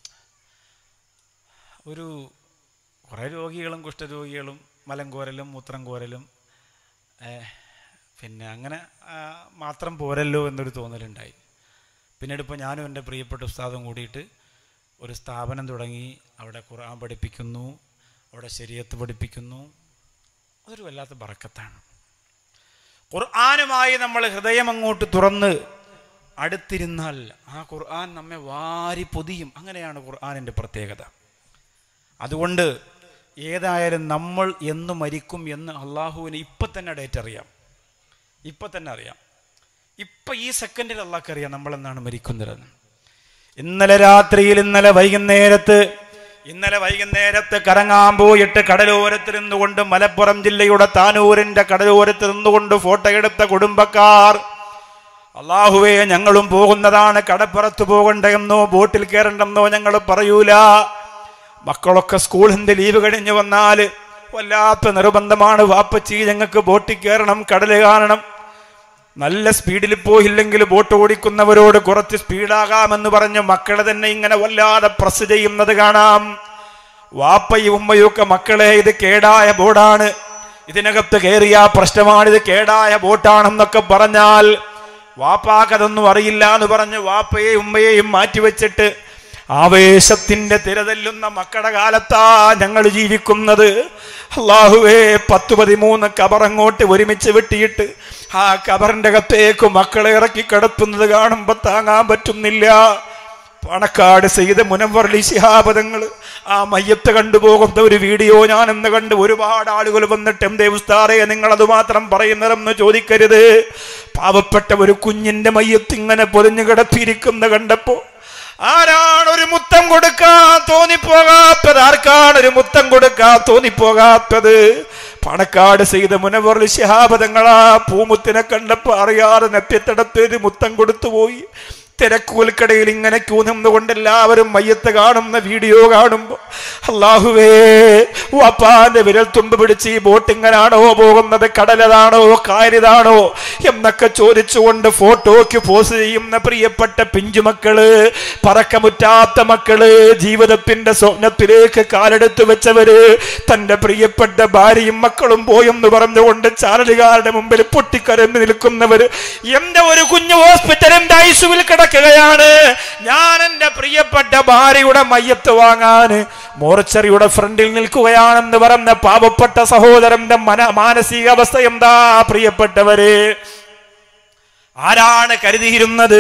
ഒരു കുറേ രോഗികളും കുഷ്ഠരോഗികളും മലങ്കോരലും മൂത്രം കോരലും ഏഹ്, പിന്നെ അങ്ങനെ ആ, മാത്രം പോരല്ലോ എന്നൊരു തോന്നലുണ്ടായി പിന്നീട് ഇപ്പോൾ ഞാനും എൻ്റെ പ്രിയപ്പെട്ട ഉസ്താദും കൂടിയിട്ട് ഒരു സ്ഥാപനം തുടങ്ങി അവിടെ ഖുർആൻ പഠിപ്പിക്കുന്നു അവിടെ ശരീരത്ത് പഠിപ്പിക്കുന്നു അതൊരു വല്ലാത്ത ബറക്കത്താണ് ഖുർആനുമായി നമ്മൾ ഹൃദയം അങ്ങോട്ട് തുറന്ന് അടുത്തിരുന്നാൽ ആ ഖുർആൻ നമ്മെ വാരി പൊതിയും അങ്ങനെയാണ് ഖുർആനിൻ്റെ പ്രത്യേകത അതുകൊണ്ട് ഏതായാലും നമ്മൾ എന്ന് മരിക്കും എന്ന് അള്ളാഹുവിന് ഇപ്പം തന്നെ ഡേറ്റ് അറിയാം ഇപ്പം തന്നെ അറിയാം ഇപ്പം ഈ സെക്കൻഡിൽ അള്ളാഹ്ക്ക് അറിയാം നമ്മളെന്നാണ് മരിക്കുന്നതെന്ന് ഇന്നലെ രാത്രിയിൽ ഇന്നലെ വൈകുന്നേരത്ത് ഇന്നലെ വൈകുന്നേരത്ത് കറങ്ങാൻ പോയിട്ട് കടലോരത്ത് നിന്നുകൊണ്ട് മലപ്പുറം ജില്ലയുടെ താനൂരിന്റെ കടലോരത്ത് നിന്നുകൊണ്ട് ഫോട്ടോ എടുത്ത കുടുംബക്കാർ അള്ളാഹുവേ ഞങ്ങളും പോകുന്നതാണ് കടപ്പുറത്ത് പോകണ്ടെന്നോ ബോട്ടിൽ കയറണ്ടെന്നോ ഞങ്ങൾ പറയൂല മക്കളൊക്കെ സ്കൂളിന്റെ ലീവ് കഴിഞ്ഞ് വന്നാൽ വല്ലാത്ത നിർബന്ധമാണ് വാപ്പച്ചി ഞങ്ങൾക്ക് ബോട്ടിൽ കയറണം കടല് കാണണം നല്ല സ്പീഡിൽ പോയില്ലെങ്കിൽ ബോട്ട് ഓടിക്കുന്നവരോട് കുറച്ച് സ്പീഡാകാമെന്ന് പറഞ്ഞ് മക്കളെ തന്നെ ഇങ്ങനെ വല്ലാതെ പ്രസ് ചെയ്യുന്നത് കാണാം വാപ്പയും ഉമ്മയും ഒക്കെ മക്കളെ ഇത് കേടായ ബോർഡാണ് ഇതിനകത്ത് കയറിയ പ്രശ്നമാണ് ഇത് കേടായ ബോട്ടാണെന്നൊക്കെ പറഞ്ഞാൽ വാപ്പാക്കതൊന്നും അറിയില്ല എന്ന് പറഞ്ഞ് വാപ്പയെയും ഉമ്മയെയും മാറ്റിവെച്ചിട്ട് ആവേശത്തിന്റെ തിരതല്ലുന്ന മക്കളുടെ കാലത്താ ഞങ്ങൾ ജീവിക്കുന്നത് അള്ളാഹുവേ പത്ത് പതിമൂന്ന് കബറങ്ങോട്ട് ഒരുമിച്ച് വെട്ടിയിട്ട് ആ കബറിന്റെ അകത്തേക്ക് മക്കളെ ഇറക്കി കിടത്തുന്നത് കാണുമ്പോ താങ്ങാൻ പറ്റുന്നില്ല പണക്കാട് ചെയ്ത മുനവറലി ശിഹാബദങ്ങൾ ആ മയ്യത്ത് കണ്ടുപോകുന്ന ഒരു വീഡിയോ ഞാൻ ഇന്ന് കണ്ട് ഒരുപാട് ആളുകൾ വന്നിട്ട് എന്തേ ഉസ്താറെ നിങ്ങൾ അത് മാത്രം പറയുന്നതെന്ന് ചോദിക്കരുത് പാവപ്പെട്ട ഒരു കുഞ്ഞിന്റെ മയ്യത്ത് ഇങ്ങനെ പൊതിഞ്ഞു കിടത്തിയിരിക്കുന്ന കണ്ടപ്പോ ആരാണ് ഒരു മുത്തം കൊടുക്കാൻ തോന്നിപ്പോകാത്തത് ആർക്കാണ് ഒരു മുത്തം കൊടുക്കാൻ തോന്നിപ്പോകാത്തത് പണക്കാട് ചെയ്ത മുനവർ ശഹാബദങ്ങളാ പൂമുത്തിനെ കണ്ടപ്പോ അറിയാതെ നെറ്റിത്തടത്ത് ഒരു മുത്തം കൊടുത്തുപോയി തിരക്കൂൽക്കടയിൽ ഇങ്ങനെ ക്യൂ നിന്നുകൊണ്ട് എല്ലാവരും മയ്യത്ത് കാണുന്ന വീഡിയോ കാണുമ്പോ അള്ളാഹുവേ വാപ്പാന്റെ വിരൽ തുമ്പ് പിടിച്ച് ഈ ബോട്ട് ഇങ്ങനാണോ പോകുന്നത് കടലതാണോ കാരിതാണോ എന്നൊക്കെ ചോദിച്ചുകൊണ്ട് ഫോട്ടോയ്ക്ക് പോസ് ചെയ്യുന്ന പ്രിയപ്പെട്ട പിഞ്ചുമക്കള് പറക്കമുറ്റാത്ത മക്കള് ജീവിതത്തിന്റെ സ്വപ്നത്തിലേക്ക് കാലെടുത്ത് വെച്ചവര് തന്റെ പ്രിയപ്പെട്ട ഭാര്യയും മക്കളും പോയെന്ന് പറഞ്ഞുകൊണ്ട് ചാനലുകാരുടെ മുമ്പിൽ പൊട്ടിക്കരന്ന് നിൽക്കുന്നവര് എന്റെ ഒരു കുഞ്ഞു ഹോസ്പിറ്റലിന്റെ ഐസുവിൽ കിടക്കുകയാണ് ഞാൻ എന്റെ പ്രിയപ്പെട്ട ഭാര്യയുടെ മയ്യത്ത് വാങ്ങാൻ മോർച്ചറിയുടെ ഫ്രണ്ടിൽ നിൽക്കുകയാണെന്ന് പറഞ്ഞ പാവപ്പെട്ട സഹോദരന്റെ മന മാനസികാവസ്ഥ എന്താ പ്രിയപ്പെട്ടവരെ ആരാണ് കരുതിയിരുന്നത്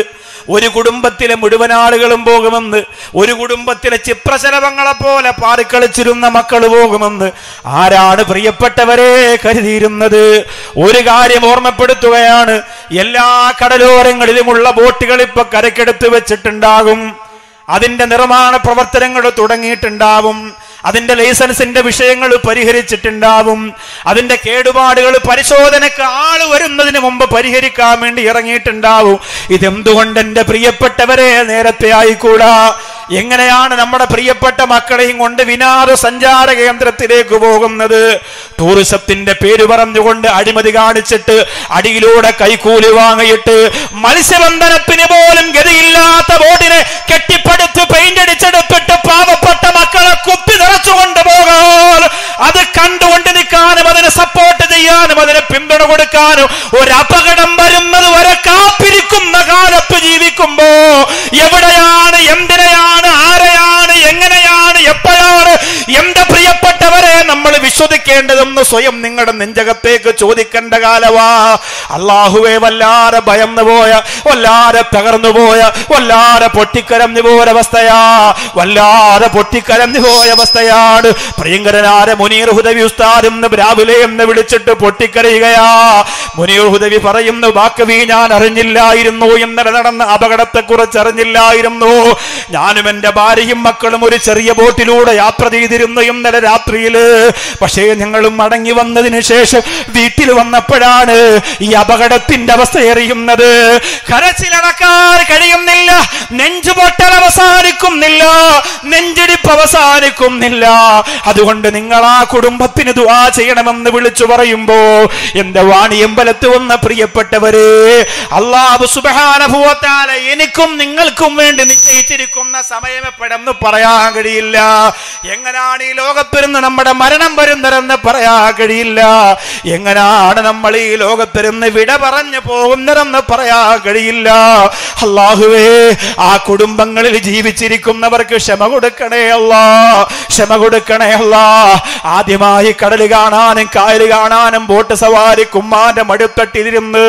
ഒരു കുടുംബത്തിലെ മുഴുവൻ ആളുകളും പോകുമെന്ന് ഒരു കുടുംബത്തിലെ ചിത്രശലഭങ്ങളെ പോലെ പാറിക്കളിച്ചിരുന്ന മക്കൾ പോകുമെന്ന് ആരാണ് പ്രിയപ്പെട്ടവരെ കരുതിയിരുന്നത് ഒരു കാര്യം ഓർമ്മപ്പെടുത്തുകയാണ് എല്ലാ കടലോരങ്ങളിലുമുള്ള ബോട്ടുകൾ ഇപ്പൊ കരക്കെടുത്ത് വെച്ചിട്ടുണ്ടാകും അതിന്റെ നിർമ്മാണ പ്രവർത്തനങ്ങൾ തുടങ്ങിയിട്ടുണ്ടാവും അതിന്റെ ലൈസൻസിന്റെ വിഷയങ്ങൾ പരിഹരിച്ചിട്ടുണ്ടാവും അതിന്റെ കേടുപാടുകൾ പരിശോധനക്ക് ആള് വരുന്നതിന് മുമ്പ് പരിഹരിക്കാൻ വേണ്ടി ഇറങ്ങിയിട്ടുണ്ടാവും ഇതെന്തുകൊണ്ട് എന്റെ പ്രിയപ്പെട്ടവരെ നേരത്തെ ആയിക്കൂടാ എങ്ങനെയാണ് നമ്മുടെ പ്രിയപ്പെട്ട മക്കളെയും കൊണ്ട് വിനോദസഞ്ചാര കേന്ദ്രത്തിലേക്ക് പോകുന്നത് ടൂറിസത്തിന്റെ പേര് പറഞ്ഞുകൊണ്ട് അഴിമതി കാണിച്ചിട്ട് അടിയിലൂടെ കൈക്കൂലി വാങ്ങിയിട്ട് മത്സ്യബന്ധനത്തിന് പോലും ഗതിയില്ലാത്ത ബോട്ടിനെ കെട്ടിപ്പടുത്ത് പെയിന്റ് അടിച്ചെടുത്തിട്ട് പാവപ്പെട്ട മക്കളെ കുപ്പി നിറച്ചുകൊണ്ട് പോകാൻ അത് കണ്ടുകൊണ്ട് നിൽക്കാനും അതിനെ സപ്പോർട്ട് ചെയ്യാനും അതിനെ പിന്തുണ കൊടുക്കാനും ഒരു അപകടം വരുന്നത് വരെ കാത്തിരിക്കുന്ന കാലത്ത് ജീവിക്കുമ്പോ എവിടെയാണ് എന്തിനെയാണ് ആരെയാണ് എങ്ങനെയാണ് എപ്പോഴാണ് എന്റെ പ്രിയപ്പെട്ടവരെ നമ്മൾ വിശ്വസിക്കേണ്ടതെന്ന് സ്വയം നിങ്ങളുടെ നെഞ്ചകത്തേക്ക് ചോദിക്കേണ്ട കാലവാ അള്ളാഹുവെ വല്ലാതെ ഭയന്നു പോയ വല്ലാതെ തകർന്നു പോയ വല്ലാതെ പൊട്ടിക്കരഞ്ഞു പോയ അവസ്ഥയാ വല്ലാതെ പൊട്ടിക്കരഞ്ഞു പോയ അവസ്ഥയാണ് പ്രിയങ്കരനാര മുനീർ ഹുദവി ഉസ്താദ് എന്ന് രാവിലെ എന്ന് വിളിച്ചിട്ട് പൊട്ടിക്കരയുകയാ മുനീർ ഹുദവി പറയുന്നു വാക്കവി ഞാൻ അറിഞ്ഞില്ലായിരുന്നു ഇന്നലെ നടന്ന അപകടത്തെ കുറിച്ച് അറിഞ്ഞില്ലായിരുന്നു ഞാനും എന്റെ ഭാര്യയും മക്കളും ഒരു ചെറിയ ബോട്ടിലൂടെ യാത്ര ചെയ്തിരുന്നു ഇന്നലെ രാത്രിയില് പക്ഷേ ഞങ്ങളും മടങ്ങി വന്നതിന് ശേഷം വീട്ടിൽ വന്നപ്പോഴാണ് ഈ അപകടത്തിന്റെ അവസ്ഥ എറിയുന്നത് കരച്ചിലടക്കാൻ കഴിയുന്നില്ല നെഞ്ചുപൊട്ടൽ അവസാനിക്കുന്നില്ല നെഞ്ചിടിപ്പ് അവസാനിക്കുന്നില്ല അതുകൊണ്ട് നിങ്ങൾ ആ കുടുംബത്തിന് ദുആ ചെയ്യണമെന്ന് വിളിച്ചു പറയുമ്പോ എന്റെ വാണിയമ്പലത്ത് വന്ന പ്രിയപ്പെട്ടവരെ അള്ളാഹു സുബഹാനുഭവത്താല എനിക്കും നിങ്ങൾക്കും വേണ്ടി നിശ്ചയിച്ചിരിക്കുന്ന സമയം എപ്പോഴെന്ന് പറയാൻ കഴിയില്ല എങ്ങനെയാണ് ഈ ലോകത്തിരുന്ന് നമ്മുടെ മരണം വരുന്നതെന്ന് പറയാൻ കഴിയില്ല എങ്ങനെയാണ് നമ്മൾ ഈ ലോകത്തിരുന്ന് വിട പറഞ്ഞു പോകുന്നതെന്ന് പറയാൻ കഴിയില്ല അള്ളാഹുവേ ആ കുടുംബങ്ങളിൽ ജീവിച്ചിരിക്കുന്നവർക്ക് ക്ഷമ കൊടുക്കണേ അല്ല ക്ഷമ കൊടുക്കണേ അല്ല ആദ്യമായി കടൽ കാണാനും കായൽ കാണാനും ബോട്ട് സവാരി ഉമ്മാന്റെ മടിത്തട്ടിലിരുന്ന്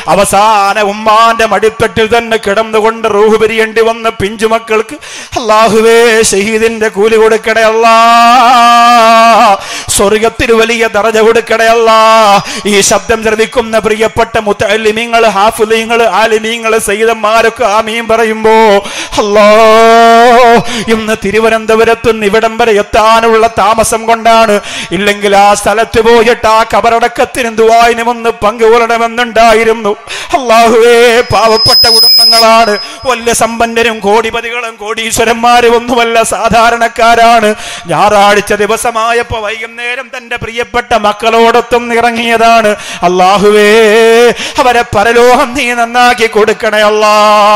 അവസാന ഉമ്മാന്റെ മടിത്തട്ടിൽ തന്നെ കിടന്നുകൊണ്ട് റൂഹ് പിരിയേണ്ടി വന്ന പിഞ്ചുമക്കൾക്ക് അള്ളാഹുവേ ഷഹീദിന്റെ കൂലി കൊടുക്കണേ അല്ലാ സ്വർഗത്തിന് വലിയ ദറജ കൊടുക്കണേ അല്ലാ ഈ ശബ്ദം ശ്രവിക്കുന്ന പ്രിയപ്പെട്ട മുത്തലിമീങ്ങൾ ഹാഫുലീങ്ങൾ ആലിമീങ്ങൾ സയ്യിദന്മാരൊക്കെ ആമീൻ പറയുമ്പോ അല്ലോ ഇന്ന് തിരുവനന്തപുരത്ത് നിന്ന് ഇവിടം വരെ എത്താനുള്ള താമസം കൊണ്ടാണ് ഇല്ലെങ്കിൽ ആ സ്ഥലത്ത് പോയിട്ട് ആ കബറടക്കത്തിന് ദുവായിനും ഒന്ന് പങ്കുകൊള്ളണമെന്നുണ്ടായിരുന്നു അള്ളാഹുവേ പാവപ്പെട്ട കുടുംബങ്ങളാണ് വല്ല സമ്പന്നരും കോടിപതികളും കോടീശ്വരന്മാരും ഒന്നുമല്ല സാധാരണക്കാരാണ് ഞായറാഴ്ച ദിവസമായപ്പോ വൈകുന്നേരം തന്റെ പ്രിയപ്പെട്ട മക്കളോടൊത്തും ഇറങ്ങിയതാണ് അള്ളാഹുവേ അവരെ പരലോകം നീ നന്നാക്കി കൊടുക്കണേ അല്ലാ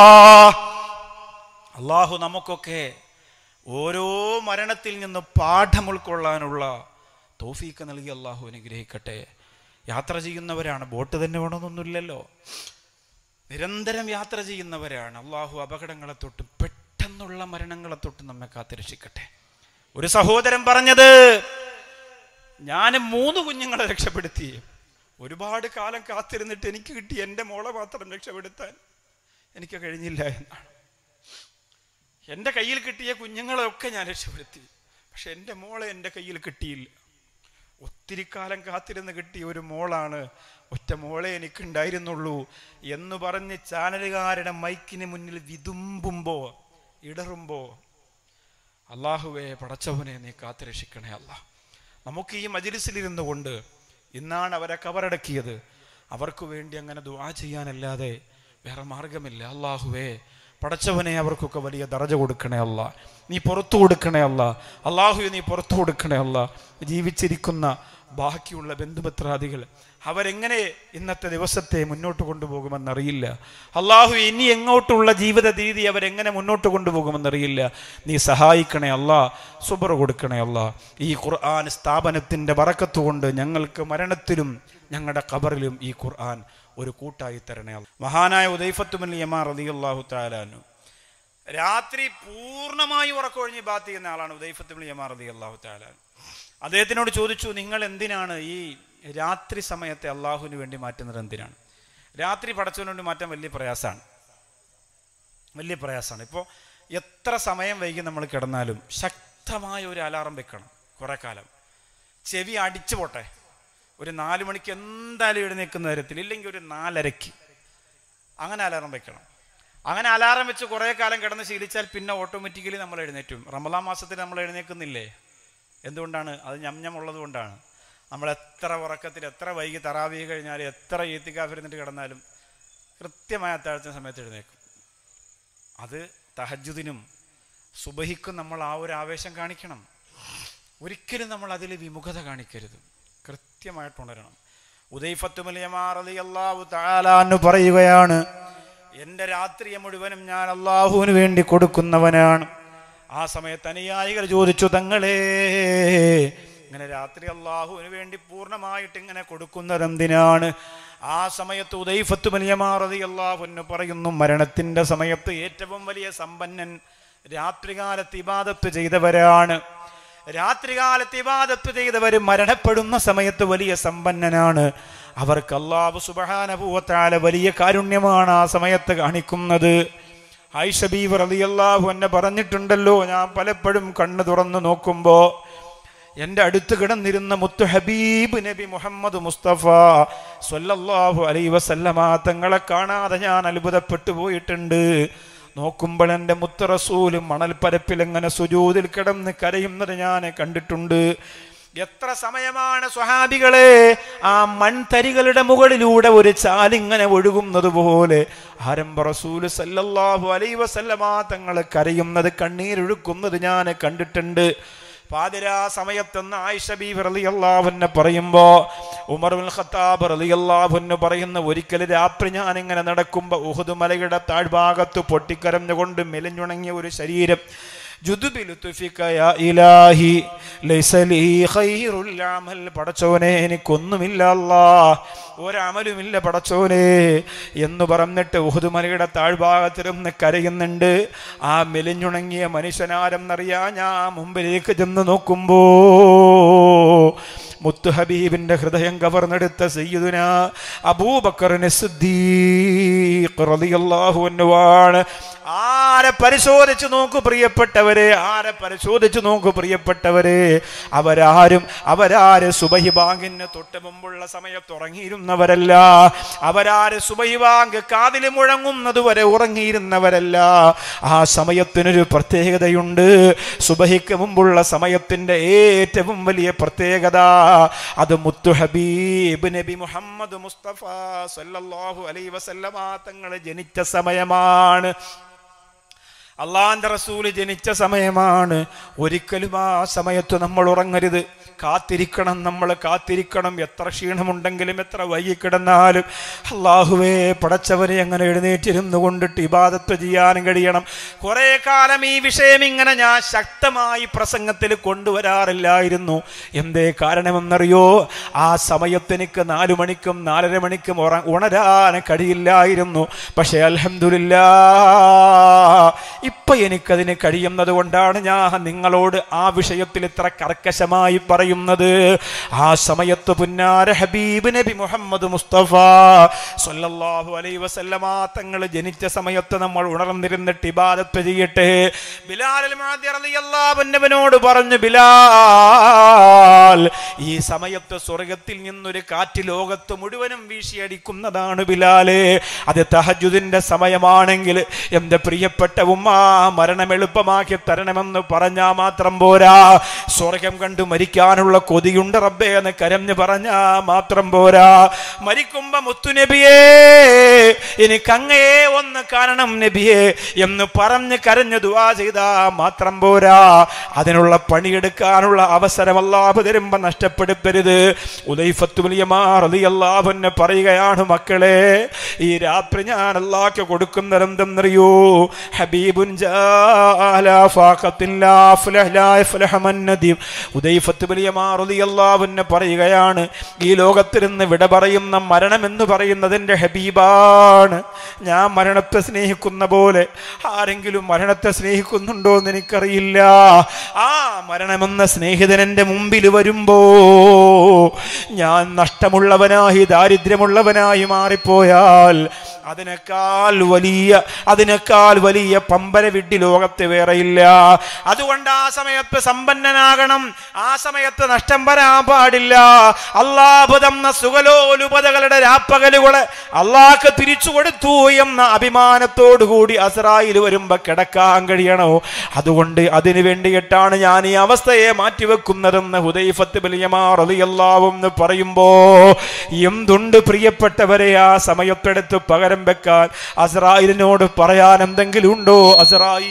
അള്ളാഹു നമുക്കൊക്കെ ഓരോ മരണത്തിൽ നിന്ന് പാഠം ഉൾക്കൊള്ളാനുള്ള തോഫീക്ക് നൽകി അള്ളാഹു അനുഗ്രഹിക്കട്ടെ യാത്ര ചെയ്യുന്നവരാണ് ബോട്ട് തന്നെ വേണമെന്നൊന്നുമില്ലല്ലോ നിരന്തരം യാത്ര ചെയ്യുന്നവരാണ് അള്ളാഹു അപകടങ്ങളെ തൊട്ട് പെട്ടെന്നുള്ള മരണങ്ങളെ തൊട്ട് നമ്മെ കാത്തിരക്ഷിക്കട്ടെ ഒരു സഹോദരൻ പറഞ്ഞത് ഞാൻ മൂന്ന് കുഞ്ഞുങ്ങളെ രക്ഷപ്പെടുത്തി ഒരുപാട് കാലം കാത്തിരുന്നിട്ട് എനിക്ക് കിട്ടി എൻ്റെ മോളെ മാത്രം രക്ഷപ്പെടുത്താൻ എനിക്ക് കഴിഞ്ഞില്ല എന്നാണ് എൻ്റെ കയ്യിൽ കിട്ടിയ കുഞ്ഞുങ്ങളെയൊക്കെ ഞാൻ രക്ഷപ്പെടുത്തി പക്ഷെ എൻ്റെ മോളെ എൻ്റെ കയ്യിൽ കിട്ടിയില്ല ഒത്തിരി കാലം കാത്തിരുന്ന് കിട്ടിയ ഒരു മോളാണ് ഒറ്റ മോളെ എനിക്കുണ്ടായിരുന്നുള്ളൂ എന്ന് പറഞ്ഞ് ചാനലുകാരുടെ മൈക്കിന് മുന്നിൽ വിതുമ്പുമ്പോ ഇടറുമ്പോ അള്ളാഹുവെ പടച്ചവനെ നീ കാത്തുരക്ഷിക്കണേ അല്ല നമുക്ക് ഈ മജിലിസിലിരുന്നു കൊണ്ട് ഇന്നാണ് അവരെ കവറടക്കിയത് അവർക്ക് വേണ്ടി അങ്ങനെ ദുആ ചെയ്യാനല്ലാതെ വേറെ മാർഗമില്ല അള്ളാഹുവേ പടച്ചവനെ അവർക്കൊക്കെ വലിയ ദറജ കൊടുക്കണേ അല്ല നീ പുറത്തു കൊടുക്കണേ അല്ല അള്ളാഹു നീ പുറത്തു കൊടുക്കണേ അല്ല ജീവിച്ചിരിക്കുന്ന ബാക്കിയുള്ള ബന്ധുമിത്രാദികൾ അവരെങ്ങനെ ഇന്നത്തെ ദിവസത്തെ മുന്നോട്ട് കൊണ്ടുപോകുമെന്നറിയില്ല അള്ളാഹു ഇനി എങ്ങോട്ടുള്ള ജീവിത രീതി അവരെങ്ങനെ മുന്നോട്ട് കൊണ്ടുപോകുമെന്നറിയില്ല നീ സഹായിക്കണേ അല്ല സുബർ കൊടുക്കണേ അല്ല ഈ ഖുർആൻ സ്ഥാപനത്തിൻ്റെ വറക്കത്തുകൊണ്ട് ഞങ്ങൾക്ക് മരണത്തിലും ഞങ്ങളുടെ ഖബറിലും ഈ ഖുർആൻ ഒരു കൂട്ടായി തരണേ അല്ലാ. മഹാനായ ഉദൈഫത്തുമൽ യമാർ റളിയല്ലാഹു തആലാനു രാത്രി പൂർണ്ണമായി ഉറക്കൊഴിഞ്ഞ് ബാത്ത് ചെയ്യുന്ന ആളാണ് ഉദൈഫത്തുമൽ യമാർ റളിയല്ലാഹു തആലാൻ അദ്ദേഹത്തിനോട് ചോദിച്ചു നിങ്ങൾ എന്തിനാണ് ഈ രാത്രി സമയത്തെ അള്ളാഹുവിന് വേണ്ടി മാറ്റുന്നത് എന്തിനാണ് രാത്രി പടച്ചവന് വേണ്ടി മാറ്റാൻ വലിയ പ്രയാസമാണ് വലിയ പ്രയാസമാണ് ഇപ്പോൾ എത്ര സമയം വൈകി നമ്മൾ കിടന്നാലും ശക്തമായ ഒരു അലാറം വെക്കണം കുറേ കാലം ചെവി അടിച്ചു പോട്ടെ ഒരു നാല് മണിക്ക് എന്തായാലും എഴുന്നേക്കുന്ന തരത്തിൽ ഇല്ലെങ്കിൽ ഒരു നാലരയ്ക്ക് അങ്ങനെ അലാറം വെക്കണം അങ്ങനെ അലാറം വെച്ച് കുറേ കാലം കിടന്ന് ശീലിച്ചാൽ പിന്നെ ഓട്ടോമാറ്റിക്കലി നമ്മൾ എഴുന്നേറ്റും റമലാൻ മാസത്തിൽ നമ്മൾ എഴുന്നേക്കുന്നില്ലേ എന്തുകൊണ്ടാണ് അത് ഞം ഉള്ളത് കൊണ്ടാണ് നമ്മൾ എത്ര ഉറക്കത്തിൽ എത്ര വൈകി തറാവി കഴിഞ്ഞാലും എത്ര ഈത്തിക്കാഫിരുന്നിട്ട് കിടന്നാലും കൃത്യമായ അത്താഴത്തിന് സമയത്ത് എഴുന്നേക്കും അത് തഹജുദിനും സുബഹിക്കും നമ്മൾ ആ ഒരു ആവേശം കാണിക്കണം ഒരിക്കലും നമ്മൾ അതിൽ വിമുഖത കാണിക്കരുത് കൃത്യമായിട്ട് ഉണരണം ഉദൈഫത്തുമലിയമാറിയാവു താലാന്ന് പറയുകയാണ് എൻ്റെ രാത്രിയെ മുഴുവനും ഞാൻ അള്ളാഹുവിന് വേണ്ടി കൊടുക്കുന്നവനാണ് ആ സമയത്ത് അനുയായികൾ ചോദിച്ചു തങ്ങളേ ഇങ്ങനെ രാത്രി അള്ളാഹുവിന് വേണ്ടി പൂർണ്ണമായിട്ട് ഇങ്ങനെ കൊടുക്കുന്നത് എന്തിനാണ് ആ സമയത്ത് ഉദൈഫത്ത് വലിയമാറതി അള്ളാഹുവിന് പറയുന്നു മരണത്തിന്റെ സമയത്ത് ഏറ്റവും വലിയ സമ്പന്നൻ രാത്രികാലത്ത് ഇബാദത്ത് ചെയ്തവരാണ് രാത്രികാലത്ത് ഇബാദത്ത് ചെയ്തവർ മരണപ്പെടുന്ന സമയത്ത് വലിയ സമ്പന്നനാണ് അവർക്ക് അള്ളാഹു സുബഹാനപൂവത്താല വലിയ കാരുണ്യമാണ് ആ സമയത്ത് കാണിക്കുന്നത് ഐഷബീവ് റളിയല്ലാഹു എന്നെ പറഞ്ഞിട്ടുണ്ടല്ലോ ഞാൻ പലപ്പോഴും കണ്ണു തുറന്നു നോക്കുമ്പോ എൻ്റെ അടുത്ത് കിടന്നിരുന്ന മുത്തു ഹബീബ് നബി മുഹമ്മദ് മുസ്തഫ സ്വല്ലല്ലാഹു അലൈ വസല്ലമ തങ്ങളെ കാണാതെ ഞാൻ അത്ഭുതപ്പെട്ടു പോയിട്ടുണ്ട് നോക്കുമ്പോൾ എൻ്റെ മുത്ത് റസൂലും മണൽപ്പരപ്പിൽ എങ്ങനെ സുജൂതിൽ കിടന്ന് കരയുന്നത് ഞാൻ കണ്ടിട്ടുണ്ട് എത്ര സമയമാണ് സ്വഹാബികളെ ആ മൺതരികളുടെ മുകളിലൂടെ ഒരു ചാലിങ്ങനെ ഒഴുകുന്നത് പോലെ ആരംഭ റസൂല് സല്ലല്ലാഹു അലൈ വസല്ലമ തങ്ങൾ കരയുന്നത് കണ്ണീരൊഴുക്കുന്നത് ഞാൻ കണ്ടിട്ടുണ്ട് പാതിരാ സമയത്തെന്ന് ആയിഷ ബീവി റളിയല്ലാഹുവിനെ പറയുമ്പോ ഉമർ ബിൻ ഖത്താബ് റളിയല്ലാഹുവിന് പറയുന്ന ഒരിക്കൽ രാത്രി ഞാൻ ഇങ്ങനെ നടക്കുമ്പോൾ ഉഹുദ് മലയുടെ താഴ്ഭാഗത്ത് പൊട്ടിക്കരഞ്ഞുകൊണ്ട് മെലിഞ്ഞുണങ്ങിയ ഒരു ശരീരം ഇലാഹി പടച്ചോനെ എനിക്കൊന്നുമില്ല അല്ലാ ഒരമലുമില്ല പടച്ചോനെ എന്ന് പറഞ്ഞിട്ട് ഉഹുദുമലയുടെ താഴ്ഭാഗത്തിരുന്ന് കരയുന്നുണ്ട് ആ മെലിഞ്ഞുണങ്ങിയ മനുഷ്യനാരെന്നറിയാ ഞാൻ മുമ്പിലേക്ക് ചെന്ന് നോക്കുമ്പോ മുത്തു ഹബീബിന്റെ ഹൃദയം കവർന്നെടുത്ത സയ്യിദുന അബൂബക്കറിന് സിദ്ദീഖ്റളിയല്ലാഹുവാണ് ആരെ പരിശോധിച്ചു നോക്കൂ പ്രിയപ്പെട്ടവരെ ആരെ പരിശോധിച്ചു നോക്കൂ പ്രിയപ്പെട്ടവരെ അവരാരും അവരാര് സുബഹി ബാങ്കിന് തൊട്ട് മുമ്പുള്ള സമയത്ത് ഉറങ്ങിയിരുന്നവരല്ല അവരാര് സുബഹി ബാങ്ക് കാതിൽ മുഴങ്ങുന്നത് വരെ ഉറങ്ങിയിരുന്നവരല്ല ആ സമയത്തിനൊരു പ്രത്യേകതയുണ്ട് സുബഹിക്ക് മുമ്പുള്ള സമയത്തിന്റെ ഏറ്റവും വലിയ പ്രത്യേകത അത് മുത്തു ഹബീബ് നബി മുഹമ്മദ് മുസ്തഫ സല്ലല്ലാഹു അലൈഹി വസല്ലമ തങ്ങൾ ജനിച്ച സമയമാണ് അള്ളാന്റെ റസൂല് ജനിച്ച സമയമാണ് ഒരിക്കലും ആ സമയത്ത് നമ്മൾ ഉറങ്ങരുത് കാത്തിരിക്കണം നമ്മൾ കാത്തിരിക്കണം എത്ര ക്ഷീണമുണ്ടെങ്കിലും എത്ര വൈകി കിടന്നാലും അള്ളാഹുവേ പടച്ചവനെ അങ്ങനെ എഴുന്നേറ്റിരുന്നു കൊണ്ടിട്ട് ഇബാദത്ത് ചെയ്യാനും കഴിയണം കുറെ കാലം ഈ വിഷയം ഇങ്ങനെ ഞാൻ ശക്തമായി പ്രസംഗത്തിൽ കൊണ്ടുവരാറില്ലായിരുന്നു എന്തേ കാരണമെന്നറിയോ ആ സമയത്ത് എനിക്ക് നാലു മണിക്കും നാലര മണിക്കും ഉറ ഉണരാൻ കഴിയില്ലായിരുന്നു പക്ഷേ അൽഹംദുലില്ലാ ഇപ്പൊ എനിക്കതിന് കഴിയുന്നത് കൊണ്ടാണ് ഞാൻ നിങ്ങളോട് ആ വിഷയത്തിൽ ഇത്ര കർക്കശമായി പറയുന്നത് ആ സമയത്ത് പുന്നാര ഹബീബ് നബി മുഹമ്മദ് മുസ്തഫ സല്ലല്ലാഹു അലൈഹി വസല്ലമ തങ്ങൾ ജനിച്ച സമയത്ത് നമ്മൾ ഉണർന്നിരുന്നിട്ട് ഇബാദത്ത് ചെയ്യട്ടെ ബിലാൽ റളിയല്ലാഹുവിനോട് പറഞ്ഞു ബിലാൽ ഈ സമയത്ത് സ്വർഗത്തിൽ നിന്നൊരു കാറ്റ് ലോകത്ത് മുഴുവനും വീശിയടിക്കുന്നതാണ് ബിലാലെ അത് തഹജുദിന്റെ സമയമാണെങ്കിൽ എന്റെ പ്രിയപ്പെട്ട ഉമ്മ മരണം എളുപ്പമാക്കി തരണമെന്ന് പറഞ്ഞാ മാത്രം പോരാ സ്വർഗം കണ്ടു മരിക്കാനുള്ള കൊതിയുണ്ട് റബ്ബേ എന്ന് കരഞ്ഞു പറഞ്ഞാ മാത്രം പോരാ മരിക്കുമ്പോ മുത്തുനബിയേ എനിക്ക് അങ്ങയെ ഒന്ന് കാണണം നബിയെ എന്ന് പറഞ്ഞ് കരഞ്ഞു ദുവാ ചെയ്താ മാത്രം പോരാ അതിനുള്ള പണിയെടുക്കാനുള്ള അവസരം അല്ലാഹു തരുമ്പോ നഷ്ടപ്പെടുത്തരുത് ഉദൈഫത്ത് വലിയമാറിയല്ലാഹുന്നെ പറയുകയാണ് മക്കളെ ഈ രാത്രി ഞാൻ അള്ളാഹ്ക്ക് കൊടുക്കുന്നതെന്തെന്നറിയോ ഹബീബുൻ ജാ لا فاقة لا أفلح لا يفلح من نديم ഉദൈഫത്ത് വലിയ മാറുതിയല്ലാവുന്നെ പറയുകയാണ് ഈ ലോകത്തിൽ നിന്ന് വിട പറയുന്ന മരണം എന്ന് പറയുന്നതിൻ്റെ ഹബീബാണ് ഞാൻ മരണത്തെ സ്നേഹിക്കുന്ന പോലെ ആരെങ്കിലും മരണത്തെ സ്നേഹിക്കുന്നുണ്ടോ എന്ന് എനിക്കറിയില്ല ആ മരണമെന്ന സ്നേഹിതൻ എൻ്റെ മുമ്പിൽ വരുമ്പോ ഞാൻ നഷ്ടമുള്ളവനായി ദാരിദ്ര്യമുള്ളവനായി മാറിപ്പോയാൽ അതിനേക്കാൾ വലിയ അതിനേക്കാൾ വലിയ പമ്പര വിഡ്ഢി ലോകത്ത് വേറെയില്ല അതുകൊണ്ട് ആ സമയത്ത് സമ്പന്നനാകണം ആ സമയത്ത് നഷ്ടം വരാൻ പാടില്ല അള്ളാഹു തന്ന സുഖലോലുപതകളുടെ രാപ്പകലുകളെ അള്ളാഹ്ക്ക് തിരിച്ചു കൊടുത്തു എന്ന അഭിമാനത്തോടുകൂടി അസറായിൽ വരുമ്പോ കിടക്കാൻ കഴിയണോ അതുകൊണ്ട് അതിനു വേണ്ടിയിട്ടാണ് ഞാൻ ഈ അവസ്ഥയെ മാറ്റിവെക്കുന്നതെന്ന് ഹുദൈഫത്ത് ബലിയമാറിയല്ലാവും എന്ന് പറയുമ്പോ എന്തുണ്ട് പ്രിയപ്പെട്ടവരെ ആ സമയത്തെടുത്ത് പകരം വെക്കാൻ അസറായിലിനോട് പറയാൻ എന്തെങ്കിലും ഉണ്ടോ അസറായി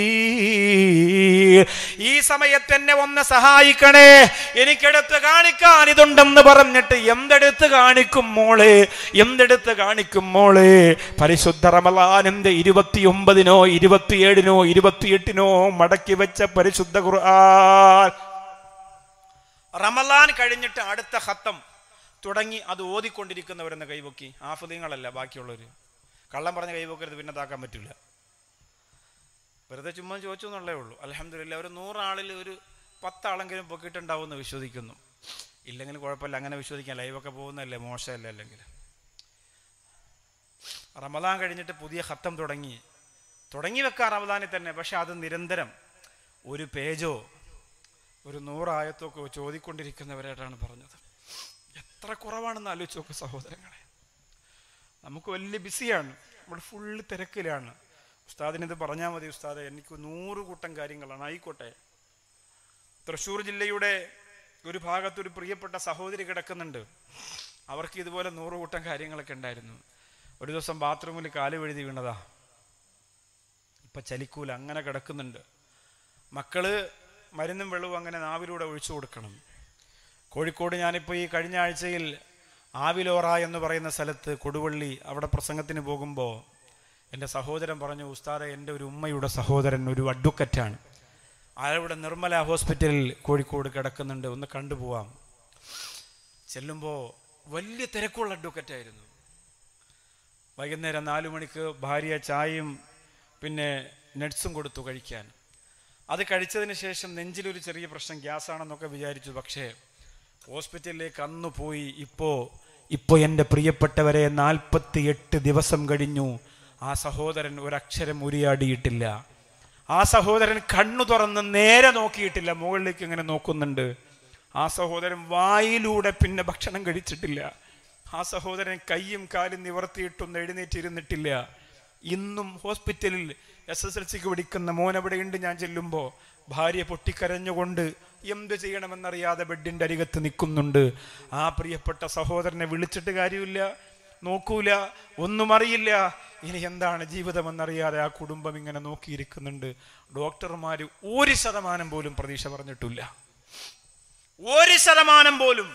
ഈ സമയത്ത് എന്നെ ഒന്ന് സഹായിക്കണേ എനിക്കെടുത്ത് കാണിക്കാൻ ഇതുണ്ടെന്ന് പറഞ്ഞിട്ട് എന്തെടുത്ത് കാണിക്കും മോളെ എന്തെടുത്ത് കാണിക്കും മോളെ പരിശുദ്ധ റമലാനിന്റെ ഇരുപത്തിയൊമ്പതിനോ ഇരുപത്തിയേഴിനോ ഇരുപത്തിയെട്ടിനോ മടക്കി വെച്ച പരിശുദ്ധ ഖുർആൻ റമലാൻ കഴിഞ്ഞിട്ട് അടുത്ത ഹത്തം തുടങ്ങി അത് ഓതിക്കൊണ്ടിരിക്കുന്നവരെന്ന് കൈവക്കി ആഫുദീങ്ങളല്ല ബാക്കിയുള്ളവർ കള്ളം പറഞ്ഞ് കൈവക്കരുത് പിന്നെ താക്കാൻ പറ്റില്ല വെറുതെ ചുമ്മാ ചോദിച്ചു എന്നുള്ളേ ഉള്ളൂ അലഹമില്ല ഒരു നൂറാളിൽ ഒരു പത്താളെങ്കിലും പൊക്കിയിട്ടുണ്ടാവുമെന്ന് വിശ്വസിക്കുന്നു ഇല്ലെങ്കിൽ കുഴപ്പമില്ല അങ്ങനെ വിശ്വസിക്കാം ലൈവൊക്കെ പോകുന്നതല്ലേ മോശമല്ലേ അല്ലെങ്കിൽ റമദാൻ കഴിഞ്ഞിട്ട് പുതിയ ഹത്തം തുടങ്ങി തുടങ്ങി വെക്കാം റമദാനിൽ തന്നെ പക്ഷെ അത് നിരന്തരം ഒരു പേജോ ഒരു നൂറായത്തൊക്കെ ചോദിക്കൊണ്ടിരിക്കുന്നവരായിട്ടാണ് പറഞ്ഞത് എത്ര കുറവാണെന്ന് ആലോചിച്ച് നോക്ക് സഹോദരങ്ങളെ നമുക്ക് വലിയ ബിസിയാണ് നമ്മൾ ഫുള്ള് തിരക്കിലാണ് ഉസ്താദിനിത് പറഞ്ഞാൽ മതി ഉസ്താദ് എനിക്ക് നൂറ് കൂട്ടം കാര്യങ്ങളാണ് ആയിക്കോട്ടെ തൃശ്ശൂർ ജില്ലയുടെ ഒരു ഭാഗത്ത് ഒരു പ്രിയപ്പെട്ട സഹോദരി കിടക്കുന്നുണ്ട് അവർക്ക് ഇതുപോലെ നൂറ് കൂട്ടം കാര്യങ്ങളൊക്കെ ഉണ്ടായിരുന്നു ഒരു ദിവസം ബാത്റൂമിൽ കാല് വഴുതി വീണതാ ഇപ്പൊ ചലിക്കൂല അങ്ങനെ കിടക്കുന്നുണ്ട് മക്കള് മരുന്നും വെള്ളവും അങ്ങനെ നാവിലൂടെ ഒഴിച്ചു കൊടുക്കണം കോഴിക്കോട് ഞാനിപ്പോൾ ഈ കഴിഞ്ഞ ആഴ്ചയിൽ ആവിലോറ എന്ന് പറയുന്ന സ്ഥലത്ത് കൊടുവള്ളി അവിടെ പ്രസംഗത്തിന് പോകുമ്പോൾ എൻ്റെ സഹോദരൻ പറഞ്ഞു ഉസ്താദെ എൻ്റെ ഒരു ഉമ്മയുടെ സഹോദരൻ ഒരു അഡ്വക്കറ്റാണ് അയാളുടെ നിർമ്മല ഹോസ്പിറ്റലിൽ കോഴിക്കോട് കിടക്കുന്നുണ്ട് ഒന്ന് കണ്ടുപോവാം ചെല്ലുമ്പോൾ വലിയ തിരക്കുള്ള അഡ്വക്കറ്റായിരുന്നു വൈകുന്നേരം നാലു മണിക്ക് ഭാര്യ ചായയും പിന്നെ നട്ട്സും കൊടുത്തു കഴിക്കാൻ അത് കഴിച്ചതിന് ശേഷം നെഞ്ചിലൊരു ചെറിയ പ്രശ്നം ഗ്യാസാണെന്നൊക്കെ വിചാരിച്ചു പക്ഷേ ഹോസ്പിറ്റലിലേക്ക് അന്ന് പോയി ഇപ്പോൾ ഇപ്പോൾ എൻ്റെ പ്രിയപ്പെട്ടവരെ നാൽപ്പത്തി എട്ട് ദിവസം കഴിഞ്ഞു ആ സഹോദരൻ ഒരക്ഷരം ഉരിയാടിയിട്ടില്ല ആ സഹോദരൻ കണ്ണു തുറന്ന് നേരെ നോക്കിയിട്ടില്ല മുകളിലേക്ക് ഇങ്ങനെ നോക്കുന്നുണ്ട് ആ സഹോദരൻ വായിലൂടെ പിന്നെ ഭക്ഷണം കഴിച്ചിട്ടില്ല ആ സഹോദരൻ കൈയും കാലും നിവർത്തിയിട്ടൊന്നും എഴുന്നേറ്റിരുന്നിട്ടില്ല ഇന്നും ഹോസ്പിറ്റലിൽ എസ് എസ് എൽ സിക്ക് പഠിക്കുന്ന മോൻ അവിടെയുണ്ട് ഞാൻ ചെല്ലുമ്പോൾ ഭാര്യ പൊട്ടിക്കരഞ്ഞുകൊണ്ട് എന്ത് ചെയ്യണമെന്നറിയാതെ ബെഡിൻ്റെ അരികത്ത് നിൽക്കുന്നുണ്ട് ആ പ്രിയപ്പെട്ട സഹോദരനെ വിളിച്ചിട്ട് കാര്യമില്ല നോക്കൂല ഒന്നും അറിയില്ല ഇനി എന്താണ് ജീവിതമെന്നറിയാതെ ആ കുടുംബം ഇങ്ങനെ നോക്കിയിരിക്കുന്നുണ്ട് ഡോക്ടർമാർ ഒരു ശതമാനം പോലും പ്രതീക്ഷ പറഞ്ഞിട്ടില്ല ഒരു ശതമാനം പോലും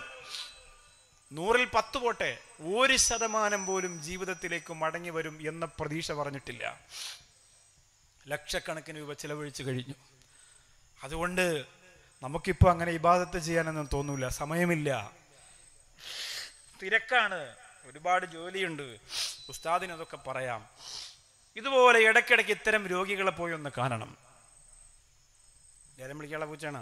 നൂറിൽ പത്ത് പോട്ടെ ഒരു ശതമാനം പോലും ജീവിതത്തിലേക്ക് മടങ്ങി വരും എന്ന പ്രതീക്ഷ പറഞ്ഞിട്ടില്ല ലക്ഷക്കണക്കിന് രൂപ ചെലവഴിച്ചു കഴിഞ്ഞു അതുകൊണ്ട് നമുക്കിപ്പോൾ അങ്ങനെ ഇബാദത്ത് ചെയ്യാനൊന്നും തോന്നൂല സമയമില്ല തിരക്കാണ് ഒരുപാട് ജോലിയുണ്ട് ഉസ്താദിന് അതൊക്കെ പറയാം ഇതുപോലെ ഇടയ്ക്കിടയ്ക്ക് ഇത്തരം രോഗികളെ പോയി ഒന്ന് കാണണം നേരം വിളിക്കാനുള്ള പൂച്ചാണ്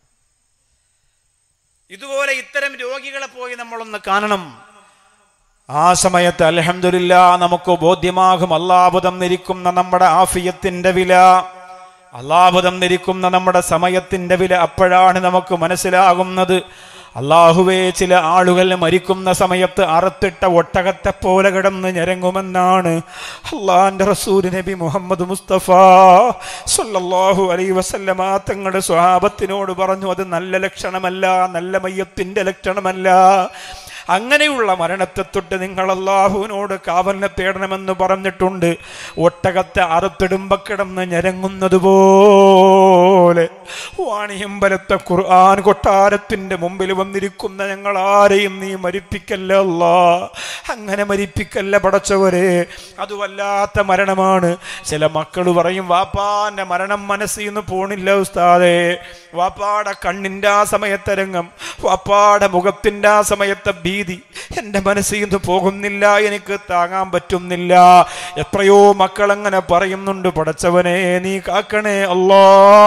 ഇതുപോലെ ഇത്തരം രോഗികളെ പോയി നമ്മളൊന്ന് കാണണം ആ സമയത്ത് അലഹമില്ല നമുക്ക് ബോധ്യമാകും അല്ലാബുദം നിരിക്കുന്ന നമ്മുടെ ആഫിയത്തിന്റെ വില അല്ലാബുദം നിരിക്കുന്ന നമ്മുടെ സമയത്തിന്റെ വില അപ്പോഴാണ് നമുക്ക് മനസ്സിലാകുന്നത് അള്ളാഹുവേ ചില ആളുകൾ മരിക്കുന്ന സമയത്ത് അറുത്തിട്ട ഒട്ടകത്തെ പോലെ കിടന്ന് ഞരങ്ങുമെന്നാണ് അള്ളാന്റെ റസൂൽ നബി മുഹമ്മദ് മുസ്തഫ സല്ലല്ലാഹു അലൈ വസല്ലമ തങ്ങളുടെ സ്വഭാവത്തിനോട് പറഞ്ഞു അത് നല്ല ലക്ഷണമല്ല നല്ല മയ്യത്തിന്റെ ലക്ഷണമല്ല അങ്ങനെയുള്ള മരണത്തെ തൊട്ട് നിങ്ങൾ അള്ളാഹുവിനോട് കാവലിനെ തേടണമെന്ന് പറഞ്ഞിട്ടുണ്ട് ഒട്ടകത്തെ അറുത്തിടുമ്പ കിടന്ന് ഞരങ്ങുന്നത് പോലെ വാണിയമ്പലത്തെ ഖുർആൻ കൊട്ടാരത്തിന്റെ മുമ്പിൽ വന്നിരിക്കുന്ന ഞങ്ങൾ ആരെയും നീ മരിപ്പിക്കല്ല അല്ലാ അങ്ങനെ മരിപ്പിക്കല്ല പടച്ചവരെ അത് വല്ലാത്ത മരണമാണ് ചില മക്കൾ പറയും വാപ്പാന്റെ മരണം മനസ്സിൽ നിന്ന് പോണില്ല ഉസ്താദേ വാപ്പാടെ കണ്ണിന്റെ ആ സമയത്തെ രംഗം വാപ്പാടെ മുഖത്തിന്റെ ആ സമയത്തെ ഭീതി എൻ്റെ മനസ്സിൽ നിന്ന് പോകുന്നില്ല എനിക്ക് താങ്ങാൻ പറ്റുന്നില്ല എത്രയോ മക്കൾ അങ്ങനെ പറയുന്നുണ്ട് പടച്ചവനെ നീ കാക്കണേ അല്ലാ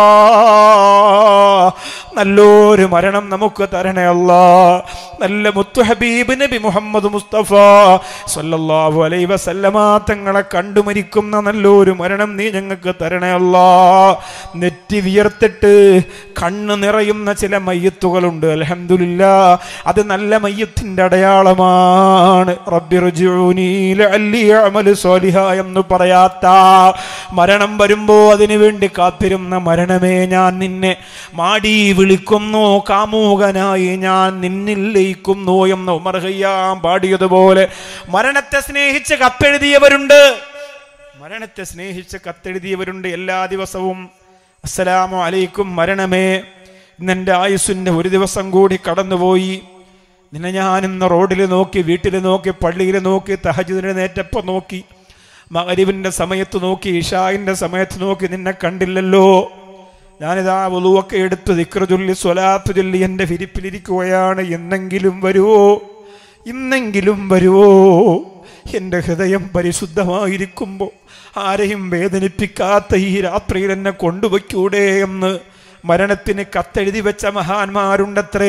നല്ലൊരു മരണം നമുക്ക് തരണേ അല്ലാ നല്ല മുത്തു ഹബീബ് നബി മുഹമ്മദ് മുസ്തഫ സല്ലല്ലാഹു അലൈഹി വസല്ലമ തങ്ങളെ കണ്ടു മരിക്കുന്ന നല്ലൊരു മരണം നീ ഞങ്ങൾക്ക് തരണേ അല്ലാ നെറ്റി വിയർത്തിട്ട് കണ്ണ് നിറയുന്ന ചില മയ്യത്തുകളുണ്ട് അൽഹംദുലില്ലാ അത് നല്ല മയ്യത്തിന്റെ അടയാളമാണ് റബ്ബി റുജിഊനി ലഅല്ലി അഅമലു സ്വാലിഹാ എന്ന് പറയാത്ത മരണം വരുമ്പോ അതിനു വേണ്ടി കാത്തിരുന്ന മരണമേ ഞാൻ നിന്നെ മാടി വിളിക്കുന്നു കാമുകനായി ഞാൻ നിന്നിൽ ലയിക്കുന്നു എന്ന് ഉമർ ഖയ്യാം പാടിയതുപോലെ മരണത്തെ സ്നേഹിച്ച് കത്തെഴുതിയവരുണ്ട് മരണത്തെ സ്നേഹിച്ച് കത്തെഴുതിയവരുണ്ട് എല്ലാ ദിവസവും അസ്സലാമു അലൈക്കും മരണമേ ഇന്നെൻ്റെ ആയുസ്സിൻ്റെ ഒരു ദിവസം കൂടി കടന്നുപോയി നിന്നെ ഞാൻ ഇന്ന് റോഡിൽ നോക്കി വീട്ടിൽ നോക്കി പള്ളിയിൽ നോക്കി തഹജുദിനെ നേറ്റപ്പോൾ നോക്കി മകരിവിൻ്റെ സമയത്ത് നോക്കി ഇഷായിൻ്റെ സമയത്ത് നോക്കി നിന്നെ കണ്ടില്ലല്ലോ ഞാനിതാ വുളുവൊക്കെ എടുത്ത് ദിക്റ് ചൊല്ലി സ്വലാത്ത് ചൊല്ലി എൻ്റെ വിരിപ്പിലിരിക്കുകയാണ് എന്നെങ്കിലും വരുവോ ഇന്നെങ്കിലും വരുവോ എൻ്റെ ഹൃദയം പരിശുദ്ധമായിരിക്കുമ്പോൾ ആരെയും വേദനിപ്പിക്കാത്ത ഈ രാത്രിയിൽ എന്നെ കൊണ്ടുവയ്ക്കൂടെ എന്ന് മരണത്തിന് കത്തെഴുതി വെച്ച മഹാന്മാരുണ്ടത്രേ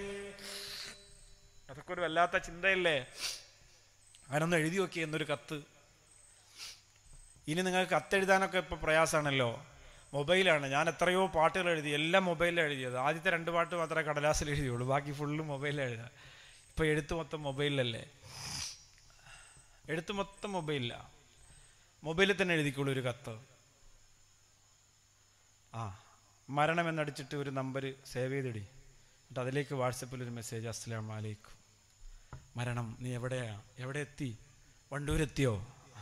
അതൊക്കെ ഒരു വല്ലാത്ത ചിന്തയല്ലേ അവനൊന്ന് എഴുതി നോക്കി എന്നൊരു കത്ത് ഇനി നിങ്ങൾക്ക് കത്തെഴുതാനൊക്കെ ഇപ്പൊ പ്രയാസമാണല്ലോ മൊബൈലാണ് ഞാൻ എത്രയോ പാട്ടുകൾ എഴുതി എല്ലാം മൊബൈലിലാണ് എഴുതിയത് ആദ്യത്തെ രണ്ട് പാട്ട് മാത്രമേ കടലാസിൽ എഴുതിയുള്ളൂ ബാക്കി ഫുള്ള് മൊബൈലിൽ എഴുതാം ഇപ്പൊ എഴുത്ത് മൊത്തം മൊബൈലിലല്ലേ എഴുത്ത് മൊത്തം മൊബൈലിലാണ് മൊബൈലിൽ തന്നെ എഴുതിക്കോളൂ ഒരു കത്ത് ആ മരണം എന്നടിച്ചിട്ട് ഒരു നമ്പർ സേവ് ചെയ്തിടി എന്നിട്ട് അതിലേക്ക് വാട്സപ്പിൽ ഒരു മെസ്സേജ് അസ്സലാം വലൈക്കും മരണം നീ എവിടെയാ എവിടെ എത്തി വണ്ടൂരെത്തിയോ ആ.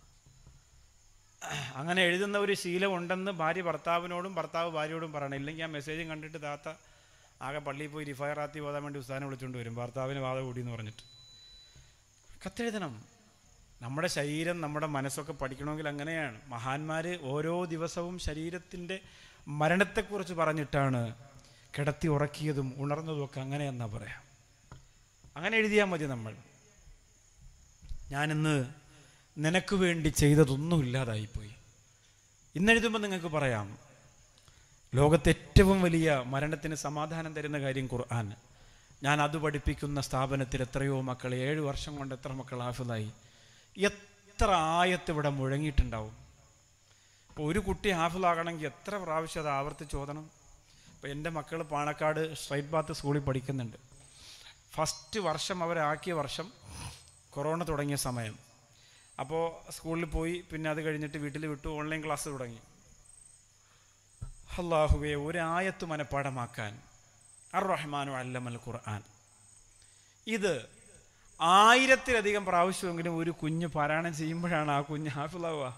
അങ്ങനെ എഴുതുന്ന ഒരു ശീലം ഉണ്ടെന്ന് ഭാര്യ ഭർത്താവിനോടും ഭർത്താവ് ഭാര്യയോടും പറയണം ഇല്ലെങ്കിൽ ആ മെസ്സേജും കണ്ടിട്ട് താത്ത ആകെ പള്ളിയിൽ പോയി റിഫയർ ആത്തി പോകാൻ വേണ്ടി ഉസ്താനെ വിളിച്ചുകൊണ്ട് വരും ഭർത്താവിന് വാദ കൂടി എന്ന് പറഞ്ഞിട്ട് കത്തെഴുതണം നമ്മുടെ ശരീരം നമ്മുടെ മനസ്സൊക്കെ പഠിക്കണമെങ്കിൽ അങ്ങനെയാണ് മഹാന്മാർ ഓരോ ദിവസവും ശരീരത്തിൻ്റെ മരണത്തെക്കുറിച്ച് പറഞ്ഞിട്ടാണ് കിടത്തി ഉറക്കിയതും ഉണർന്നതും ഒക്കെ അങ്ങനെയെന്നാ പറയാം അങ്ങനെ എഴുതിയാൽ മതി നമ്മൾ ഞാനിന്ന് നിനക്ക് വേണ്ടി ചെയ്തതൊന്നും ഇല്ലാതായിപ്പോയി ഇന്നെഴുതുമ്പോൾ നിങ്ങൾക്ക് പറയാം ലോകത്തെ ഏറ്റവും വലിയ മരണത്തിന് സമാധാനം തരുന്ന കാര്യം ഖുർആൻ ഞാൻ അത് പഠിപ്പിക്കുന്ന സ്ഥാപനത്തിൽ എത്രയോ മക്കൾ ഏഴ് വർഷം കൊണ്ട് എത്ര മക്കൾ ഹാഫിളായി എത്ര ആയത്ത് ഇവിടെ മുഴങ്ങിയിട്ടുണ്ടാവും ഇപ്പോൾ ഒരു കുട്ടി ഹാഫിളാകണമെങ്കിൽ എത്ര പ്രാവശ്യം അത് ആവർത്തിച്ച് ഓതണം ഇപ്പോൾ എൻ്റെ മക്കൾ പാണക്കാട് സ്ട്രൈറ്റ് ബാത്ത് സ്കൂളിൽ പഠിക്കുന്നുണ്ട് ഫസ്റ്റ് വർഷം അവരാക്കിയ വർഷം കൊറോണ തുടങ്ങിയ സമയം അപ്പോൾ സ്കൂളിൽ പോയി പിന്നെ അത് കഴിഞ്ഞിട്ട് വീട്ടിൽ വിട്ടു ഓൺലൈൻ ക്ലാസ് തുടങ്ങി അള്ളാഹുവെ ഒരായത്ത് മനഃപ്പാടമാക്കാൻ അർ റഹ്മാനു അല്ലമൽ ഖുർആൻ ഇത് ആയിരത്തിലധികം പ്രാവശ്യമെങ്കിലും ഒരു കുഞ്ഞ് പാരായണം ചെയ്യുമ്പോഴാണ് ആ കുഞ്ഞ് ഹാഫിളാവുക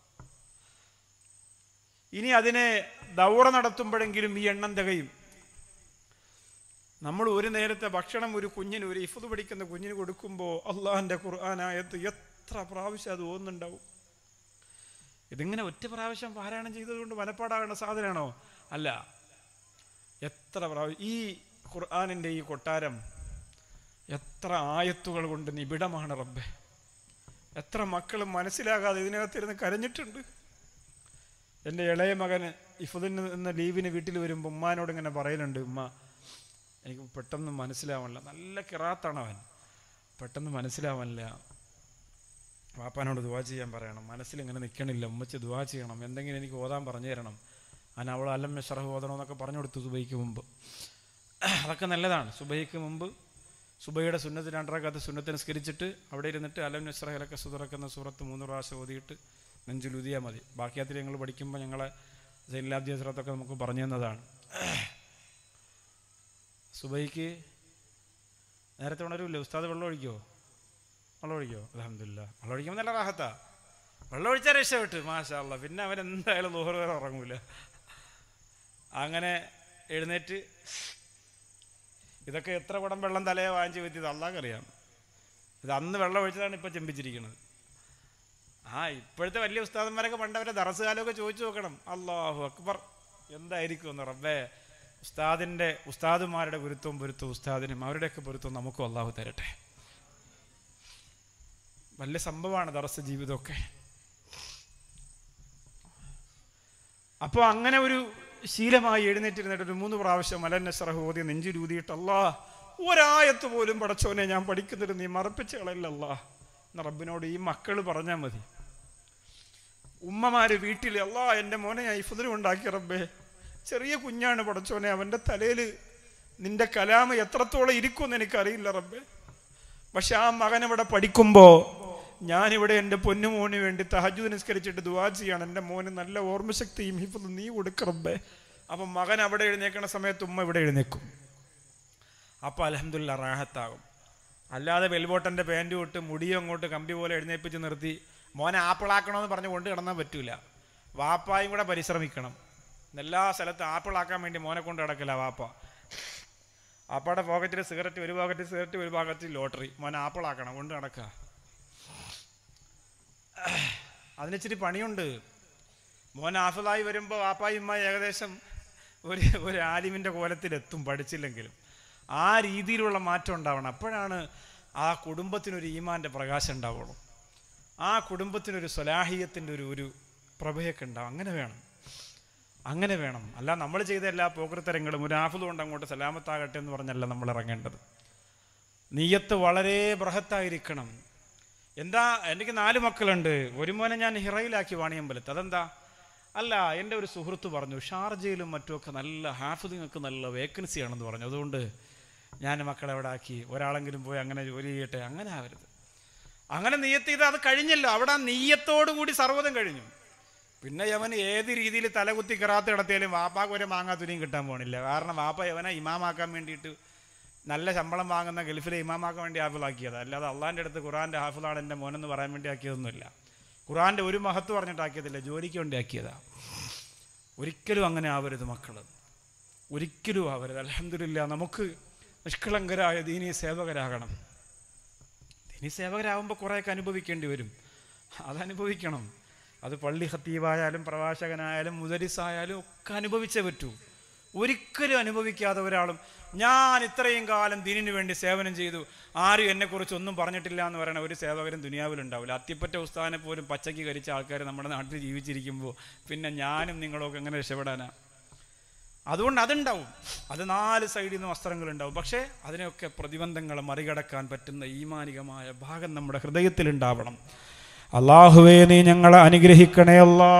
ഇനി അതിനെ ദൗറ നടത്തുമ്പോഴെങ്കിലും ഈ എണ്ണം തികയും നമ്മൾ ഒരു നേരത്തെ ഭക്ഷണം ഒരു കുഞ്ഞിന് ഒരു ഇഫത് പഠിക്കുന്ന കുഞ്ഞിന് കൊടുക്കുമ്പോൾ അള്ളാഹിൻ്റെ ഖുർആാനായത്ത് എത്ര പ്രാവശ്യം അത് ഓന്നുണ്ടാവും ഇതിങ്ങനെ ഒറ്റ പ്രാവശ്യം പാരായണം ചെയ്തതുകൊണ്ട് മനപ്പാടാകേണ്ട സാധനമാണോ അല്ല എത്ര പ്രാവശ്യം ഈ ഖുർആാനിൻ്റെ ഈ കൊട്ടാരം എത്ര ആയത്തുകൾ കൊണ്ട് നിബിഡമാണ് റബ്ബെ എത്ര മക്കളും മനസ്സിലാകാതെ ഇതിനകത്തിരുന്ന് കരഞ്ഞിട്ടുണ്ട് എൻ്റെ ഇളയ മകന് ഇഫുദിന് എന്ന ലീവിന് വീട്ടിൽ വരുമ്പോൾ ഉമ്മാനോട് ഇങ്ങനെ പറയലുണ്ട് ഉമ്മ എനിക്ക് പെട്ടെന്ന് മനസ്സിലാവണില്ല നല്ല കിറാത്താണ് അവൻ പെട്ടെന്ന് മനസ്സിലാവണില്ല വാപ്പാനോട് ദുവാ ചെയ്യാൻ പറയണം മനസ്സിൽ ഇങ്ങനെ നിൽക്കണില്ല ഉമ്മച്ച് ദുവാ ചെയ്യണം എന്തെങ്കിലും എനിക്ക് ഓതാൻ പറഞ്ഞു തരണം ഞാൻ അവൾ അല്ലം ഷറഹ് ഓതണം എന്നൊക്കെ പറഞ്ഞു കൊടുത്തു സുബൈക്ക് മുമ്പ് അതൊക്കെ നല്ലതാണ് സുബൈക്ക് മുമ്പ് സുബൈയുടെ സുന്നത്ത് രണ്ടരക്കത്ത് സുന്നത്ത് നിസ്കരിച്ചിട്ട് അവിടെ ഇരുന്നിട്ട് അലം നസ്രഹലൊക്കെ സുതറക്കുന്ന സൂറത്ത് മൂന്ന് പ്രാവശ്യം ഓതിയിട്ട് നെഞ്ചിലുതിയാൽ മതി ബാക്കിയാത്തിൽ ഞങ്ങൾ പഠിക്കുമ്പോൾ ഞങ്ങളെ ജൈലാബ്ദി ഹസ്രത്തൊക്കെ നമുക്ക് പറഞ്ഞു തന്നതാണ് സുബൈക്ക് നേരത്തെ ഉണരൂല്ലേ ഉസ്താദ് വെള്ളം ഒഴിക്കോ വെള്ളം ഒഴിക്കോ അലഹമില്ല വെള്ളം ഒഴിക്കുമ്പോൾ നല്ല റാഹത്താ വെള്ളം ഒഴിച്ചാൽ രക്ഷപ്പെട്ട് മാഷാ അല്ലാ പിന്നെ അവൻ എന്തായാലും ദൂരം വരെ ഉറങ്ങൂല അങ്ങനെ എഴുന്നേറ്റ് ഇതൊക്കെ എത്ര കുടം വെള്ളം തലയെ വാങ്ങിച്ച് വെത്തിയത് അള്ളാഹ്ക്കറിയാം ഇത് അന്ന് വെള്ളം ഒഴിച്ചതാണ് ഇപ്പം ചെമ്പിച്ചിരിക്കുന്നത് ആ ഇപ്പോഴത്തെ വലിയ ഉസ്താദന്മാരൊക്കെ പണ്ടവരെ ദറസുകാലമൊക്കെ ചോദിച്ചു നോക്കണം അള്ളാഹു അക്ബർ എന്തായിരിക്കും എന്ന് റബ്ബേ ഉസ്താദിൻ്റെ ഉസ്താദുമാരുടെ ഗുരുത്വം പൊരുത്തവും ഉസ്താദിനും അവരുടെയൊക്കെ പൊരുത്തവും നമുക്കും അള്ളാഹു തരട്ടെ വലിയ സംഭവമാണ് ദറസ് ജീവിതമൊക്കെ അപ്പോൾ അങ്ങനെ ഒരു ശീലമായി എഴുന്നേറ്റിരുന്നിട്ട് ഒരു മൂന്ന് പ്രാവശ്യം അലന്നസറഹ് ഓതി നെഞ്ചിലൂതിയിട്ട് അല്ലാ ഒരായത്ത് പോലും പടച്ചോനെ ഞാൻ പഠിക്കുന്നില്ല നീ മറപ്പിച്ച് കളയില്ലല്ല എന്ന് റബ്ബിനോട് ഈ മക്കൾ പറഞ്ഞാൽ മതി ഉമ്മമാര് വീട്ടിൽ അല്ലാ എൻ്റെ മോനെ ഞാൻ ഇഫുദിനും ഉണ്ടാക്കി റബ്ബേ ചെറിയ കുഞ്ഞാണ് പടച്ചോനെ അവൻ്റെ തലയിൽ നിന്റെ കലാമ് എത്രത്തോളം ഇരിക്കുമെന്ന് എനിക്കറിയില്ല റബ്ബേ പക്ഷെ ആ മകൻ ഇവിടെ പഠിക്കുമ്പോൾ ഞാനിവിടെ എൻ്റെ പൊന്നുമോന് വേണ്ടി തഹജു നിസ്കരിച്ചിട്ട് ദുവാ ചെയ്യാണ് എൻ്റെ മോന് നല്ല ഓർമ്മശക്തിയും ഹിഫുദ് നീ കൊടുക്കറബേ അപ്പം മകൻ അവിടെ എഴുന്നേക്കണ സമയത്ത് ഉമ്മ ഇവിടെ എഴുന്നേക്കും അപ്പോൾ അലഹമില്ല റാഹത്താകും അല്ലാതെ വെൽബോട്ടൻ്റെ പാൻറ് വിട്ട് മുടിയും അങ്ങോട്ട് കമ്പി പോലെ എഴുന്നേൽപ്പിച്ച് നിർത്തി മോനെ ആപ്പിളാക്കണമെന്ന് പറഞ്ഞ് കൊണ്ട് കിടന്നാൽ പറ്റൂല വാപ്പായും കൂടെ പരിശ്രമിക്കണം എല്ലാ സ്ഥലത്തും ആപ്പിളാക്കാൻ വേണ്ടി മോനെ കൊണ്ട് കിടക്കില്ല വാപ്പ വാപ്പയുടെ പോക്കറ്റിൽ സിഗരറ്റ് ഒരു പോക്കറ്റിൽ സിഗരറ്റ് ഒരു പോക്കറ്റിൽ ലോട്ടറി മോനെ ആപ്പിളാക്കണം കൊണ്ട് നടക്കുക അതിനിച്ചിരി പണിയുണ്ട് മോൻ ആഫിലായി വരുമ്പോൾ വാപ്പായും ഉമ്മായി ഏകദേശം ഒരു ഒരു ആലിമിൻ്റെ കോലത്തിലെത്തും പഠിച്ചില്ലെങ്കിലും ആ രീതിയിലുള്ള മാറ്റം ഉണ്ടാവണം അപ്പോഴാണ് ആ കുടുംബത്തിനൊരു ഈമാൻ്റെ പ്രകാശം ഉണ്ടാവുള്ളൂ ആ കുടുംബത്തിനൊരു സ്വലാഹിയത്തിൻ്റെ ഒരു ഒരു പ്രഭയൊക്കെ ഉണ്ടാവും അങ്ങനെ വേണം അങ്ങനെ വേണം അല്ല നമ്മൾ ചെയ്ത എല്ലാ പോകൃത്തരങ്ങളും ഒരു ആഫിൽ കൊണ്ട് അങ്ങോട്ട് സലാമത്താകട്ടെ എന്ന് പറഞ്ഞല്ല നമ്മൾ ഇറങ്ങേണ്ടത് നീയത്ത് വളരെ ബൃഹത്തായിരിക്കണം എന്താ എനിക്ക് നാല് മക്കളുണ്ട് ഒരു മോനെ ഞാൻ ഹിറയിലാക്കി വാണിയമ്പലത്ത് അതെന്താ അല്ല എൻ്റെ ഒരു സുഹൃത്ത് പറഞ്ഞു ഷാർജയിലും മറ്റുമൊക്കെ നല്ല ഹാഫിദിങ്ങൾക്ക് നല്ല വേക്കൻസി ആണെന്ന് പറഞ്ഞു അതുകൊണ്ട് ഞാൻ മക്കളെ അവിടെ ആക്കി ഒരാളെങ്കിലും പോയി അങ്ങനെ ജോലി ചെയ്യട്ടെ അങ്ങനെ ആവരുത് അങ്ങനെ നെയ്യത്ത് ചെയ്ത് അത് കഴിഞ്ഞല്ലോ അവിടെ ആ നെയ്യത്തോടു കൂടി സർവ്വതം കഴിഞ്ഞു പിന്നെ യവന് ഏത് രീതിയിൽ തലകുത്തി കിറാത്ത് കിടത്തിയാലും വാപ്പാക്ക് ഒരു മാങ്ങാത്തുനിയും കിട്ടാൻ പോണില്ല കാരണം വാപ്പ യവനെ ഇമാമാക്കാൻ വേണ്ടിയിട്ട് നല്ല ശമ്പളം വാങ്ങുന്ന ഗൾഫിലെ ഇമാമാക്കാൻ വേണ്ടി ഹാഫിളാക്കിയത് അല്ലാതെ അള്ളാൻ്റെ അടുത്ത് ഖുറാൻ്റെ ഹാഫിളാണ് എൻ്റെ മോനെന്ന് പറയാൻ വേണ്ടി ആക്കിയതൊന്നുമില്ല ഖുറാൻ്റെ ഒരു മഹത്വം പറഞ്ഞിട്ടാക്കിയതില്ല ജോലിക്ക് വേണ്ടി ആക്കിയതാ ഒരിക്കലും അങ്ങനെ ആവരുത് മക്കൾ ഒരിക്കലും ആവരുത് അലഹമില്ല നമുക്ക് നിഷ്കളങ്കരായ ദീനീ സേവകരാകണം ദീനീ സേവകരാകുമ്പോൾ കുറേയൊക്കെ അനുഭവിക്കേണ്ടി വരും അതനുഭവിക്കണം അത് പള്ളി ഹത്തീവായാലും പ്രവാചകനായാലും മുദരിസായാലും ഒക്കെ അനുഭവിച്ചേ പറ്റൂ ഒരിക്കലും അനുഭവിക്കാതെ ഒരാളും ഞാൻ ഇത്രയും കാലം ദീനിന് വേണ്ടി സേവനം ചെയ്തു ആരും എന്നെക്കുറിച്ച് ഒന്നും പറഞ്ഞിട്ടില്ല എന്ന് പറയുന്ന ഒരു സേവകരും ദുനിയാവിലുണ്ടാവില്ല അത്തിപ്പറ്റ ഉസ്താദിനെ പോലും പച്ചയ്ക്ക് കരിച്ച ആൾക്കാർ നമ്മുടെ നാട്ടിൽ ജീവിച്ചിരിക്കുമ്പോൾ പിന്നെ ഞാനും നിങ്ങളൊക്കെ എങ്ങനെ രക്ഷപ്പെടാനാ അതുകൊണ്ട് അതുണ്ടാവും അത് നാല് സൈഡിൽ നിന്ന് വസ്ത്രങ്ങളുണ്ടാവും പക്ഷേ അതിനെയൊക്കെ പ്രതിബന്ധങ്ങളെ മറികടക്കാൻ പറ്റുന്ന ഈമാനികമായ ഭാഗം നമ്മുടെ ഹൃദയത്തിലുണ്ടാവണം അള്ളാഹുവേ നീ ഞങ്ങളെ അനുഗ്രഹിക്കണേ അല്ലാ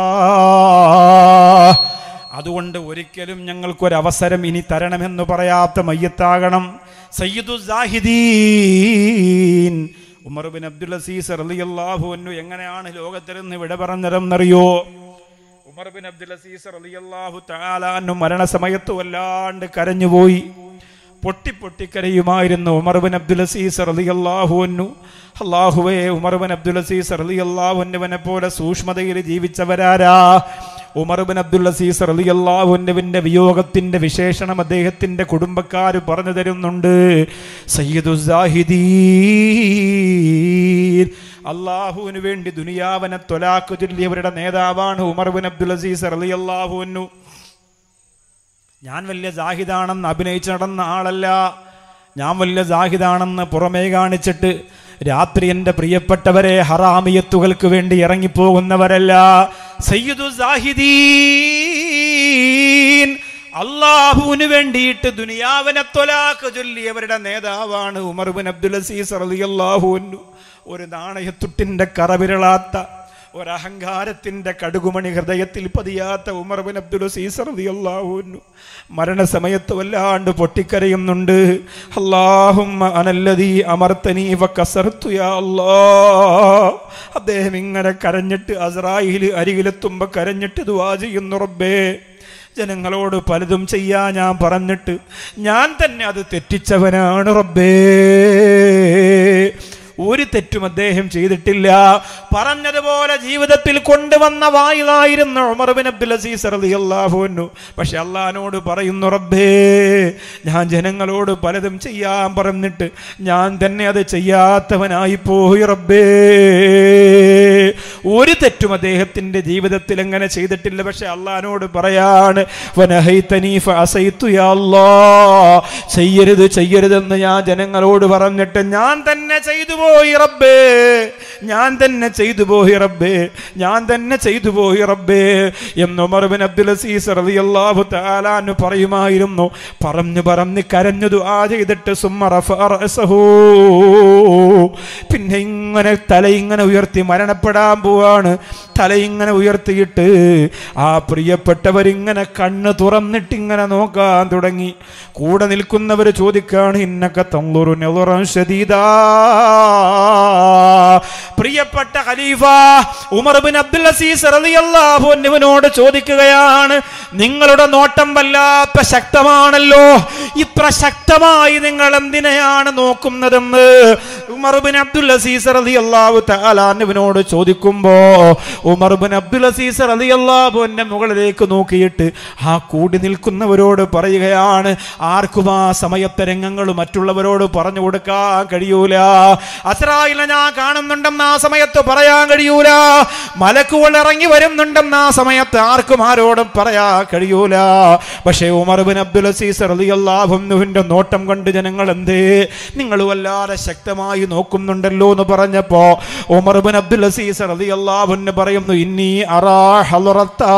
അതുകൊണ്ട് ഒരിക്കലും ഞങ്ങൾക്കൊരവസരം ഇനി തരണമെന്ന് പറയാത്ത മയ്യത്താകണം സയ്യിദു സാഹിദീൻ ഉമർ ബിൻ അബ്ദുൽ അസീസ് റളിയല്ലാഹു അൻഹു എങ്ങനെയാണ് ലോകത്തിൽ നിന്ന് വിട പറഞ്ഞതെന്നറിയോ ഉമർ ബിൻ അബ്ദുൽ അസീസ് റളിയല്ലാഹു തആല അൻഹു മരണസമയത്ത് വല്ലാണ്ട് കരഞ്ഞുപോയി പൊട്ടി പൊട്ടി കരയുമായിരുന്നു ഉമർ ബിൻ അബ്ദുൽ അസീസ് റളിയല്ലാഹു അൻഹു അള്ളാഹുവേ ഉമർ ബിൻ അബ്ദുൽ അസീസ് റളിയല്ലാഹു അൻഹുവിനെ പോലെ സൂക്ഷ്മതയിൽ ജീവിച്ചവരാരാ ഉമർ ബിൻ അബ്ദുൽ അസീസ് റളിയല്ലാഹു അൻഹുവിന്റെ വിയോഗത്തിന്റെ വിശേഷണം അദ്ദേഹത്തിന്റെ കുടുംബക്കാർ പറഞ്ഞു തരുന്നുണ്ട് സയ്യിദു സാഹിദീൻ അള്ളാഹുവിന് വേണ്ടി ദുനിയാവനെ തൊലാക്കു ചൊല്ലിയവരുടെ നേതാവാണ് ഉമർ ബിൻ അബ്ദുൽ അസീസ് റളിയല്ലാഹു അൻഹു ഞാൻ വലിയ ജാഹിദാണെന്ന് അഭിനയിച്ച് നടന്ന ആളല്ല ഞാൻ വലിയ ജാഹിദാണെന്ന് പുറമേ കാണിച്ചിട്ട് രാത്രി എൻ്റെ പ്രിയപ്പെട്ടവരെ ഹറാമിയത്തുകൾക്ക് വേണ്ടി ഇറങ്ങിപ്പോകുന്നവരല്ല സയ്യിദു സാഹിദീൻ അള്ളാഹുവിന് വേണ്ടിയിട്ട് ദുനിയാവിനെ തൊലാക്ക് ചൊല്ലിയവരുടെ നേതാവാണ് ഉമർ ബിൻ അബ്ദുൽ അസീസ് റളിയല്ലാഹു അൻഹു ഒരു നാണയത്തുട്ടിൻ്റെ കറവിരളാത്ത ഒരഹങ്കാരത്തിന്റെ കടുകുമണി ഹൃദയത്തിൽ പതിയാത്ത ഉമർ ബിൻ അബ്ദുൽ സീസർ റളിയല്ലാഹു മരണസമയത്ത് വല്ലാണ്ട് പൊട്ടിക്കരയുന്നുണ്ട് അല്ലാഹുമ്മ അനല്ലദീ അമർത്തനീ വകസർതു യാ അല്ലാ അദ്ദേഹം ഇങ്ങനെ കരഞ്ഞിട്ട് അസ്രായിൽ അരികിലെത്തുമ്പോ കരഞ്ഞിട്ട് ദുആ ചെയ്യുന്നു റബ്ബേ ജനങ്ങളോട് പലതും ചെയ്യാൻ ഞാൻ പറഞ്ഞിട്ട് ഞാൻ തന്നെ അത് തെറ്റിച്ചവനാണ് റബ്ബേ ഒരു തെറ്റും അദ്ദേഹം ചെയ്തിട്ടില്ല പറഞ്ഞതുപോലെ ജീവിതത്തിൽ കൊണ്ടുവന്ന വായിലായിരുന്ന ഉമർബിൻ അബ്ദുൽ അസീസ് റളിയല്ലാഹു പക്ഷെ അള്ളഹാനോട് പറയുന്നു റബ്ബേ ഞാൻ ജനങ്ങളോട് പലതും ചെയ്യാൻ പറഞ്ഞിട്ട് ഞാൻ തന്നെ അത് ചെയ്യാത്തവനായി പോയി റബ്ബേ ഒരു തെറ്റും അദ്ദേഹത്തിന്റെ ജീവിതത്തിൽ എങ്ങനെ ചെയ്തിട്ടില്ല പക്ഷെ അള്ളഹാനോട് പറയാണ് വനഹൈതനീ ഫഅസൈതു യാ അല്ലാ ചെയ്യരുത് ചെയ്യരുതെന്ന് ഞാൻ ജനങ്ങളോട് പറഞ്ഞിട്ട് ഞാൻ തന്നെ ചെയ്തു പോയി റബ്ബേ ഞാൻ തന്നെ ചെയ്തു പോയി റബ്ബേ ഞാൻ തന്നെ ചെയ്തു പോയി റബ്ബേ എന്ന് ഉമർ ബിൻ അബ്ദുൽ അസീസ് റളിയല്ലാഹു തആല അൻഹു പറയുമായിരുന്നു പറഞ്ഞു പറഞ്ഞ് കരഞ്ഞു ദുആ ചെയ്തിട്ട് സുമ്മ റഫഅ റഅസഹു പിന്നെ ഇങ്ങനെ തല ഇങ്ങനെ ഉയർത്തി മരണപ്പെടാൻ പോവാണ് തല ഇങ്ങനെ ഉയർത്തിയിട്ട് ആ പ്രിയപ്പെട്ടവരിങ്ങനെ കണ്ണ് തുറന്നിട്ട് ഇങ്ങനെ നോക്കാൻ തുടങ്ങി കൂടെ നിൽക്കുന്നവർ ചോദിക്കാണ് ഇന്നക്ക തള്ളൂറു നെളുറം ശദീദാ പ്രിയപ്പെട്ട ഖലീഫ ഉമർ ബിൻ അബ്ദുൽ അസീസ് റളിയല്ലാഹു അൻഹുവിനോട് ചോദിക്കുകയാണ് നിങ്ങളുടെ നോട്ടം വല്ലാത്ത ശക്തമാണല്ലോ ഇത്ര ശക്തമായി നിങ്ങൾ എന്തിനെയാണ് നോക്കുന്നതെന്ന് ഉമർ ബിൻ അബ്ദുൽ അസീസ് റളിയല്ലാഹു തആല അൻഹുവിനോട് ചോദിക്കുമ്പോ ഉമർ ബിൻ അബ്ദുൽ അസീസ് റളിയല്ലാഹു അൻഹു മുകളിലേക്ക് നോക്കിയിട്ട് ആ കൂടി നിൽക്കുന്നവരോട് പറയുകയാണ് ആർക്കും ആ സമയത്തെ രംഗങ്ങൾ മറ്റുള്ളവരോട് പറഞ്ഞു കൊടുക്കാൻ കഴിയൂല അസ്രായിലെ ഞാൻ കാണുന്നുണ്ടെന്ന് ആ സമയത്ത് പറയാൻ കഴിയൂല മലക്കുകൾ ഇറങ്ങി വരുന്നുണ്ടെന്ന് ആ സമയത്ത് ആർക്കും ആരോടും പറയാൻ കഴിയൂല പക്ഷേ ഉമർ ബിൻ അബ്ദുൽ അസീസ് റളിയല്ലാഹുവിന്റെ നോട്ടം കണ്ട് ജനങ്ങൾ എന്തേ നിങ്ങൾ വല്ലാതെ ശക്തമായി നോക്കുന്നുണ്ടല്ലോ എന്ന് പറഞ്ഞപ്പോ ഉമർ ബിൻ അബ്ദുൽ അസീസ് റളിയല്ലാഹുവിന് പറയുന്നു ഇന്നി അറാ ഹളറത്താ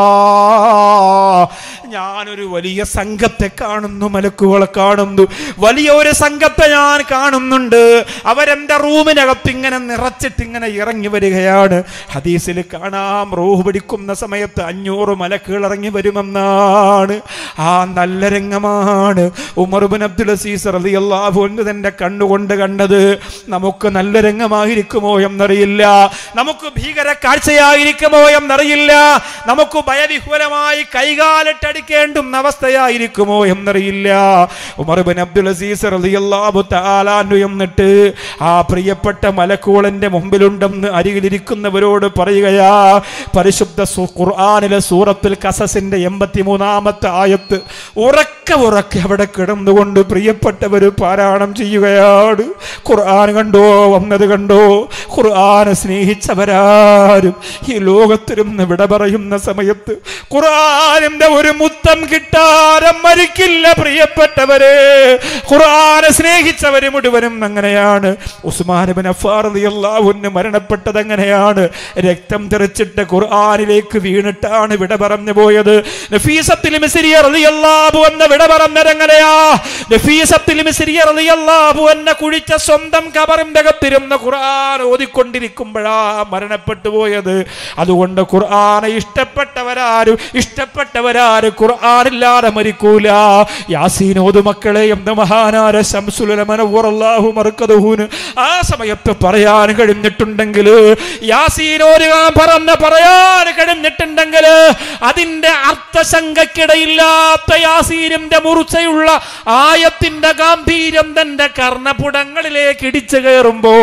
ഞാനൊരു വലിയ സംഘത്തെ കാണുന്നു മലക്കുകളെ കാണുന്നു വലിയ ഒരു സംഘത്തെ ഞാൻ കാണുന്നുണ്ട് അവരെന്റെ റൂമിനകത്ത് ഇങ്ങനെ നിറച്ചിട്ട് ഇങ്ങനെ ഇറങ്ങി വരികയാണ് ഹദീസിൽ കാണാം റൂഹ് പിടിക്കുന്ന സമയത്ത് അഞ്ഞൂറ് മലക്കുകൾ ഇറങ്ങി വരുമെന്നാണ് ആ നല്ല രംഗമാണ് ഉമർബിൻ അബ്ദുൽ അസീസ് റളിയല്ലാഹു അൻഹു തന്റെ കണ്ണുകൊണ്ട് കണ്ടത് നമുക്ക് നല്ല രംഗമായിരിക്കുമോ എന്നറിയില്ല നമുക്ക് ഭീകര കാഴ്ചയായിരിക്കുമോ എന്നറിയില്ല നമുക്ക് ഭയവിഹ്വലമായി കൈകാലിട്ടടിക്കേണ്ടുന്ന അവസ്ഥയായിരിക്കുമോ എന്നറിയില്ല ഉമർബിൻ അബ്ദുൽ അസീസ് റളിയല്ലാഹു തആല അൻഹു എന്നിട്ട് ആ പ്രിയപ്പെട്ട മലക്കൂളന്റെ മുമ്പിലുണ്ടെന്ന് അരികിലിരിക്കുന്നവരോട് പറയുകയാ പരിശുദ്ധ സു- ഖുർആനിലെ സൂറത്തുൽ കസസിന്റെ എൺപത്തിമൂന്നാമത്തെ ആയത്ത് ഉറക്കെ ഉറക്കെ അവിടെ കിടന്നുകൊണ്ട് പ്രിയപ്പെട്ടവർ പാരായണം ചെയ്യുകയാണ് ഖുർആൻ കണ്ടോ വന്നത് കണ്ടോ ഖുർആനെ സ്നേഹിച്ചവരാരും ഈ ലോകത്തിരുന്ന് വിട പറയുന്ന സമയത്ത് ഖുർആനിന്റെ ഒരു മുത്തം കിട്ടാതെ മരിക്കില്ല പ്രിയപ്പെട്ടവരെ ഖുർആനെ സ്നേഹിച്ചവര് മുഴുവനും അങ്ങനെയാണ് ഉസ്മാൻ ബിൻ അഫ്ഫാർ റളിയല്ലാഹു അൻഹു മരണപ്പെട്ടത് അങ്ങനെയാണ് രക്തം തെറിച്ചിട്ട് ഖുർആനിലേക്ക് വീണിട്ടാണ് വിട പറഞ്ഞു പോയത് നഫീസത്തിൽ മിസ്രിയ റളിയല്ലാഹു അൻഹു വിട പറഞ്ഞത് എങ്ങനെയാ നഫീസത്തിൽ മിസ്രിയ റളിയല്ലാഹു അൻഹു കുഴിച്ച സ്വന്തം കബറിന്റെ അകത്തിരുന്ന ഖുർആൻ ഓതിക്കൊണ്ടിരിക്കുമ്പോഴാ മരണപ്പെട്ടു പോയത് അതുകൊണ്ട് ഖുർആനെ ഇഷ്ടപ്പെട്ടവരാരും ഇഷ്ടപ്പെട്ടവരാരും ഖുർആനില്ലാതെ മരിക്കൂല യാസീൻ ഓതു മക്കളെ എന്ന് മഹാനാര ശംസുലമനവറല്ലാഹു മറുക്കതുഹൂന് ആ സമയത്ത് പറയാൻ കഴിഞ്ഞിട്ടുണ്ടെങ്കിൽ യാസീനോരുകാൻ പറഞ്ഞ പറയാൻ കഴിഞ്ഞിട്ടുണ്ടെങ്കിൽ അതിന്റെ അർത്ഥശങ്കക്കിടയില്ലാത്ത യാസീനിന്റെ മൂർച്ചയുള്ള ആയത്തിന്റെ ഗാംഭീര്യം തന്റെ കർണപുടങ്ങളിലേക്ക് ഇടിച്ചു കയറുമ്പോ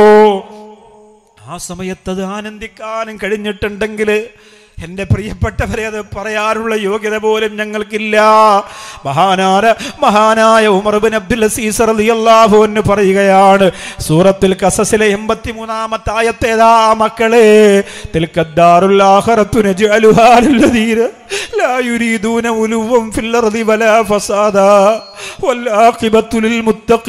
ആ സമയത്ത് അത് ആനന്ദിക്കാനും കഴിഞ്ഞിട്ടുണ്ടെങ്കിൽ എൻ്റെ പ്രിയപ്പെട്ടവരെ അത് പറയാനുള്ള യോഗ്യത പോലും ഞങ്ങൾക്കില്ല മഹാനാര മഹാനായ ഉമർ ബിൻ അബ്ദുൽ അസീസ് റളിയല്ലാഹു അൻഹു പറയുകയാണ് സൂറത്തുൽ കസസിലെ എൺപത്തിമൂന്നാമത്തെ ആയത്തേതാ മക്കളെ തിൽക്കദ്ദാറുൽ ആഖിറത്തു നജ്അലുഹാ ലില്ലദീന ലാ യുരീദൂന ഉലുവൻ ഫിൽ അർദി വലാ ഫസാദാ വൽ ആഖിബത്തു ലിൽ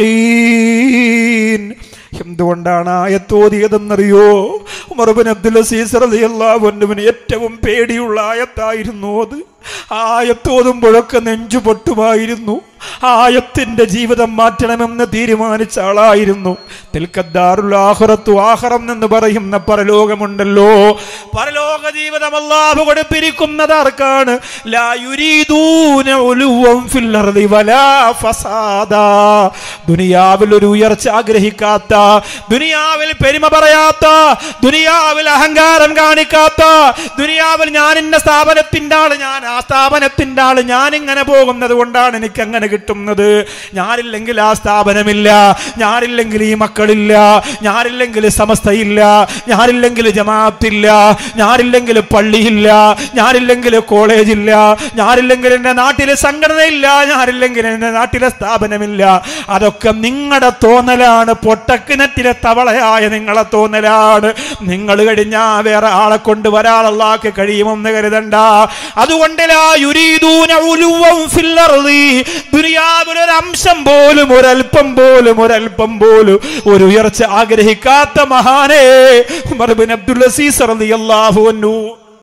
മുത്തഖീൻ എന്തുകൊണ്ടാണ് ആയത്തോതിയതെന്നറിയോ ഉമർബിൻ അബ്ദുൽ അസീസ് റളിയല്ലാഹു അൻഹുവിന് ഏറ്റവും പേടിയുള്ള ആയത്തായിരുന്നു അത് ആ ആയത്തോതുമ്പോഴൊക്കെ നെഞ്ചു പൊട്ടുമായിരുന്നു ആയത്തിന്റെ ജീവിതം മാറ്റണമെന്ന് തീരുമാനിച്ച ആളായിരുന്നു തിൽക്കദ്ദാറുൽ ആഖിറത്തു ആഖിറം എന്ന് പറയുന്ന പരലോകമുണ്ടല്ലോ പരലോക ജീവിതം അല്ലാഹു കൊടുപ്പിരിക്കുന്നത് ആർക്കാണ് ലാ യുരീദൂന ഉലുവം ഫിൽ അർളി വലാ ഫസാദാ ദുനിയാവിൽ ഒരു ഉയർച്ച ആഗ്രഹിക്കാത്ത ദുനിയാവിൽ പെരുമ പറയാത്ത ദുനിയാവിൽ അഹങ്കാരം കാണിക്കാത്ത ദുനിയാവിൽ ഞാൻ ഇന്ന സ്ഥാപനത്തിന്റെ ആള് ഞാൻ ആ സ്ഥാപനത്തിന്റെ ആള് ഞാൻ ഇങ്ങനെ പോകുന്നത് കൊണ്ടാണ് എനിക്ക് അങ്ങനെ കിട്ടുന്നത് ഞാനില്ലെങ്കിൽ ആ സ്ഥാപനമില്ല ഞാനില്ലെങ്കിൽ ഈ മക്കളില്ല ഞാനില്ലെങ്കിൽ സമസ്തയില്ല ഞാനില്ലെങ്കിൽ ജമാഅത്തില്ല ഞാനില്ലെങ്കിൽ പള്ളിയില്ല ഞാനില്ലെങ്കിൽ കോളേജില്ല ഞാനില്ലെങ്കിൽ എൻ്റെ നാട്ടിലെ സംഘടനയില്ല ഞാനില്ലെങ്കിൽ എൻ്റെ നാട്ടിലെ സ്ഥാപനമില്ല അതൊക്കെ നിങ്ങളുടെ തോന്നലാണ് പൊട്ടക്കിണറ്റിലെ തവളയായ നിങ്ങളെ തോന്നലാണ് നിങ്ങൾ കഴിഞ്ഞാ വേറെ ആളെ കൊണ്ട് വരാളല്ലാക്ക് കഴിയുമെന്ന് കരുതണ്ട അതുകൊണ്ട് ലാ യുരീദൂന ഉലുവം ഫിൽ അർളി. ദുനിയാവിൽ ഒരു അംശം പോലും ഒരൽപ്പം പോലും ഒരൽപ്പം പോലും ഒരു ഉയർച്ച ആഗ്രഹിക്കാത്ത മഹാനേ ഉമർ ബിൻ അബ്ദുൽ അസീസ് റളിയല്ലാഹു അൻഹു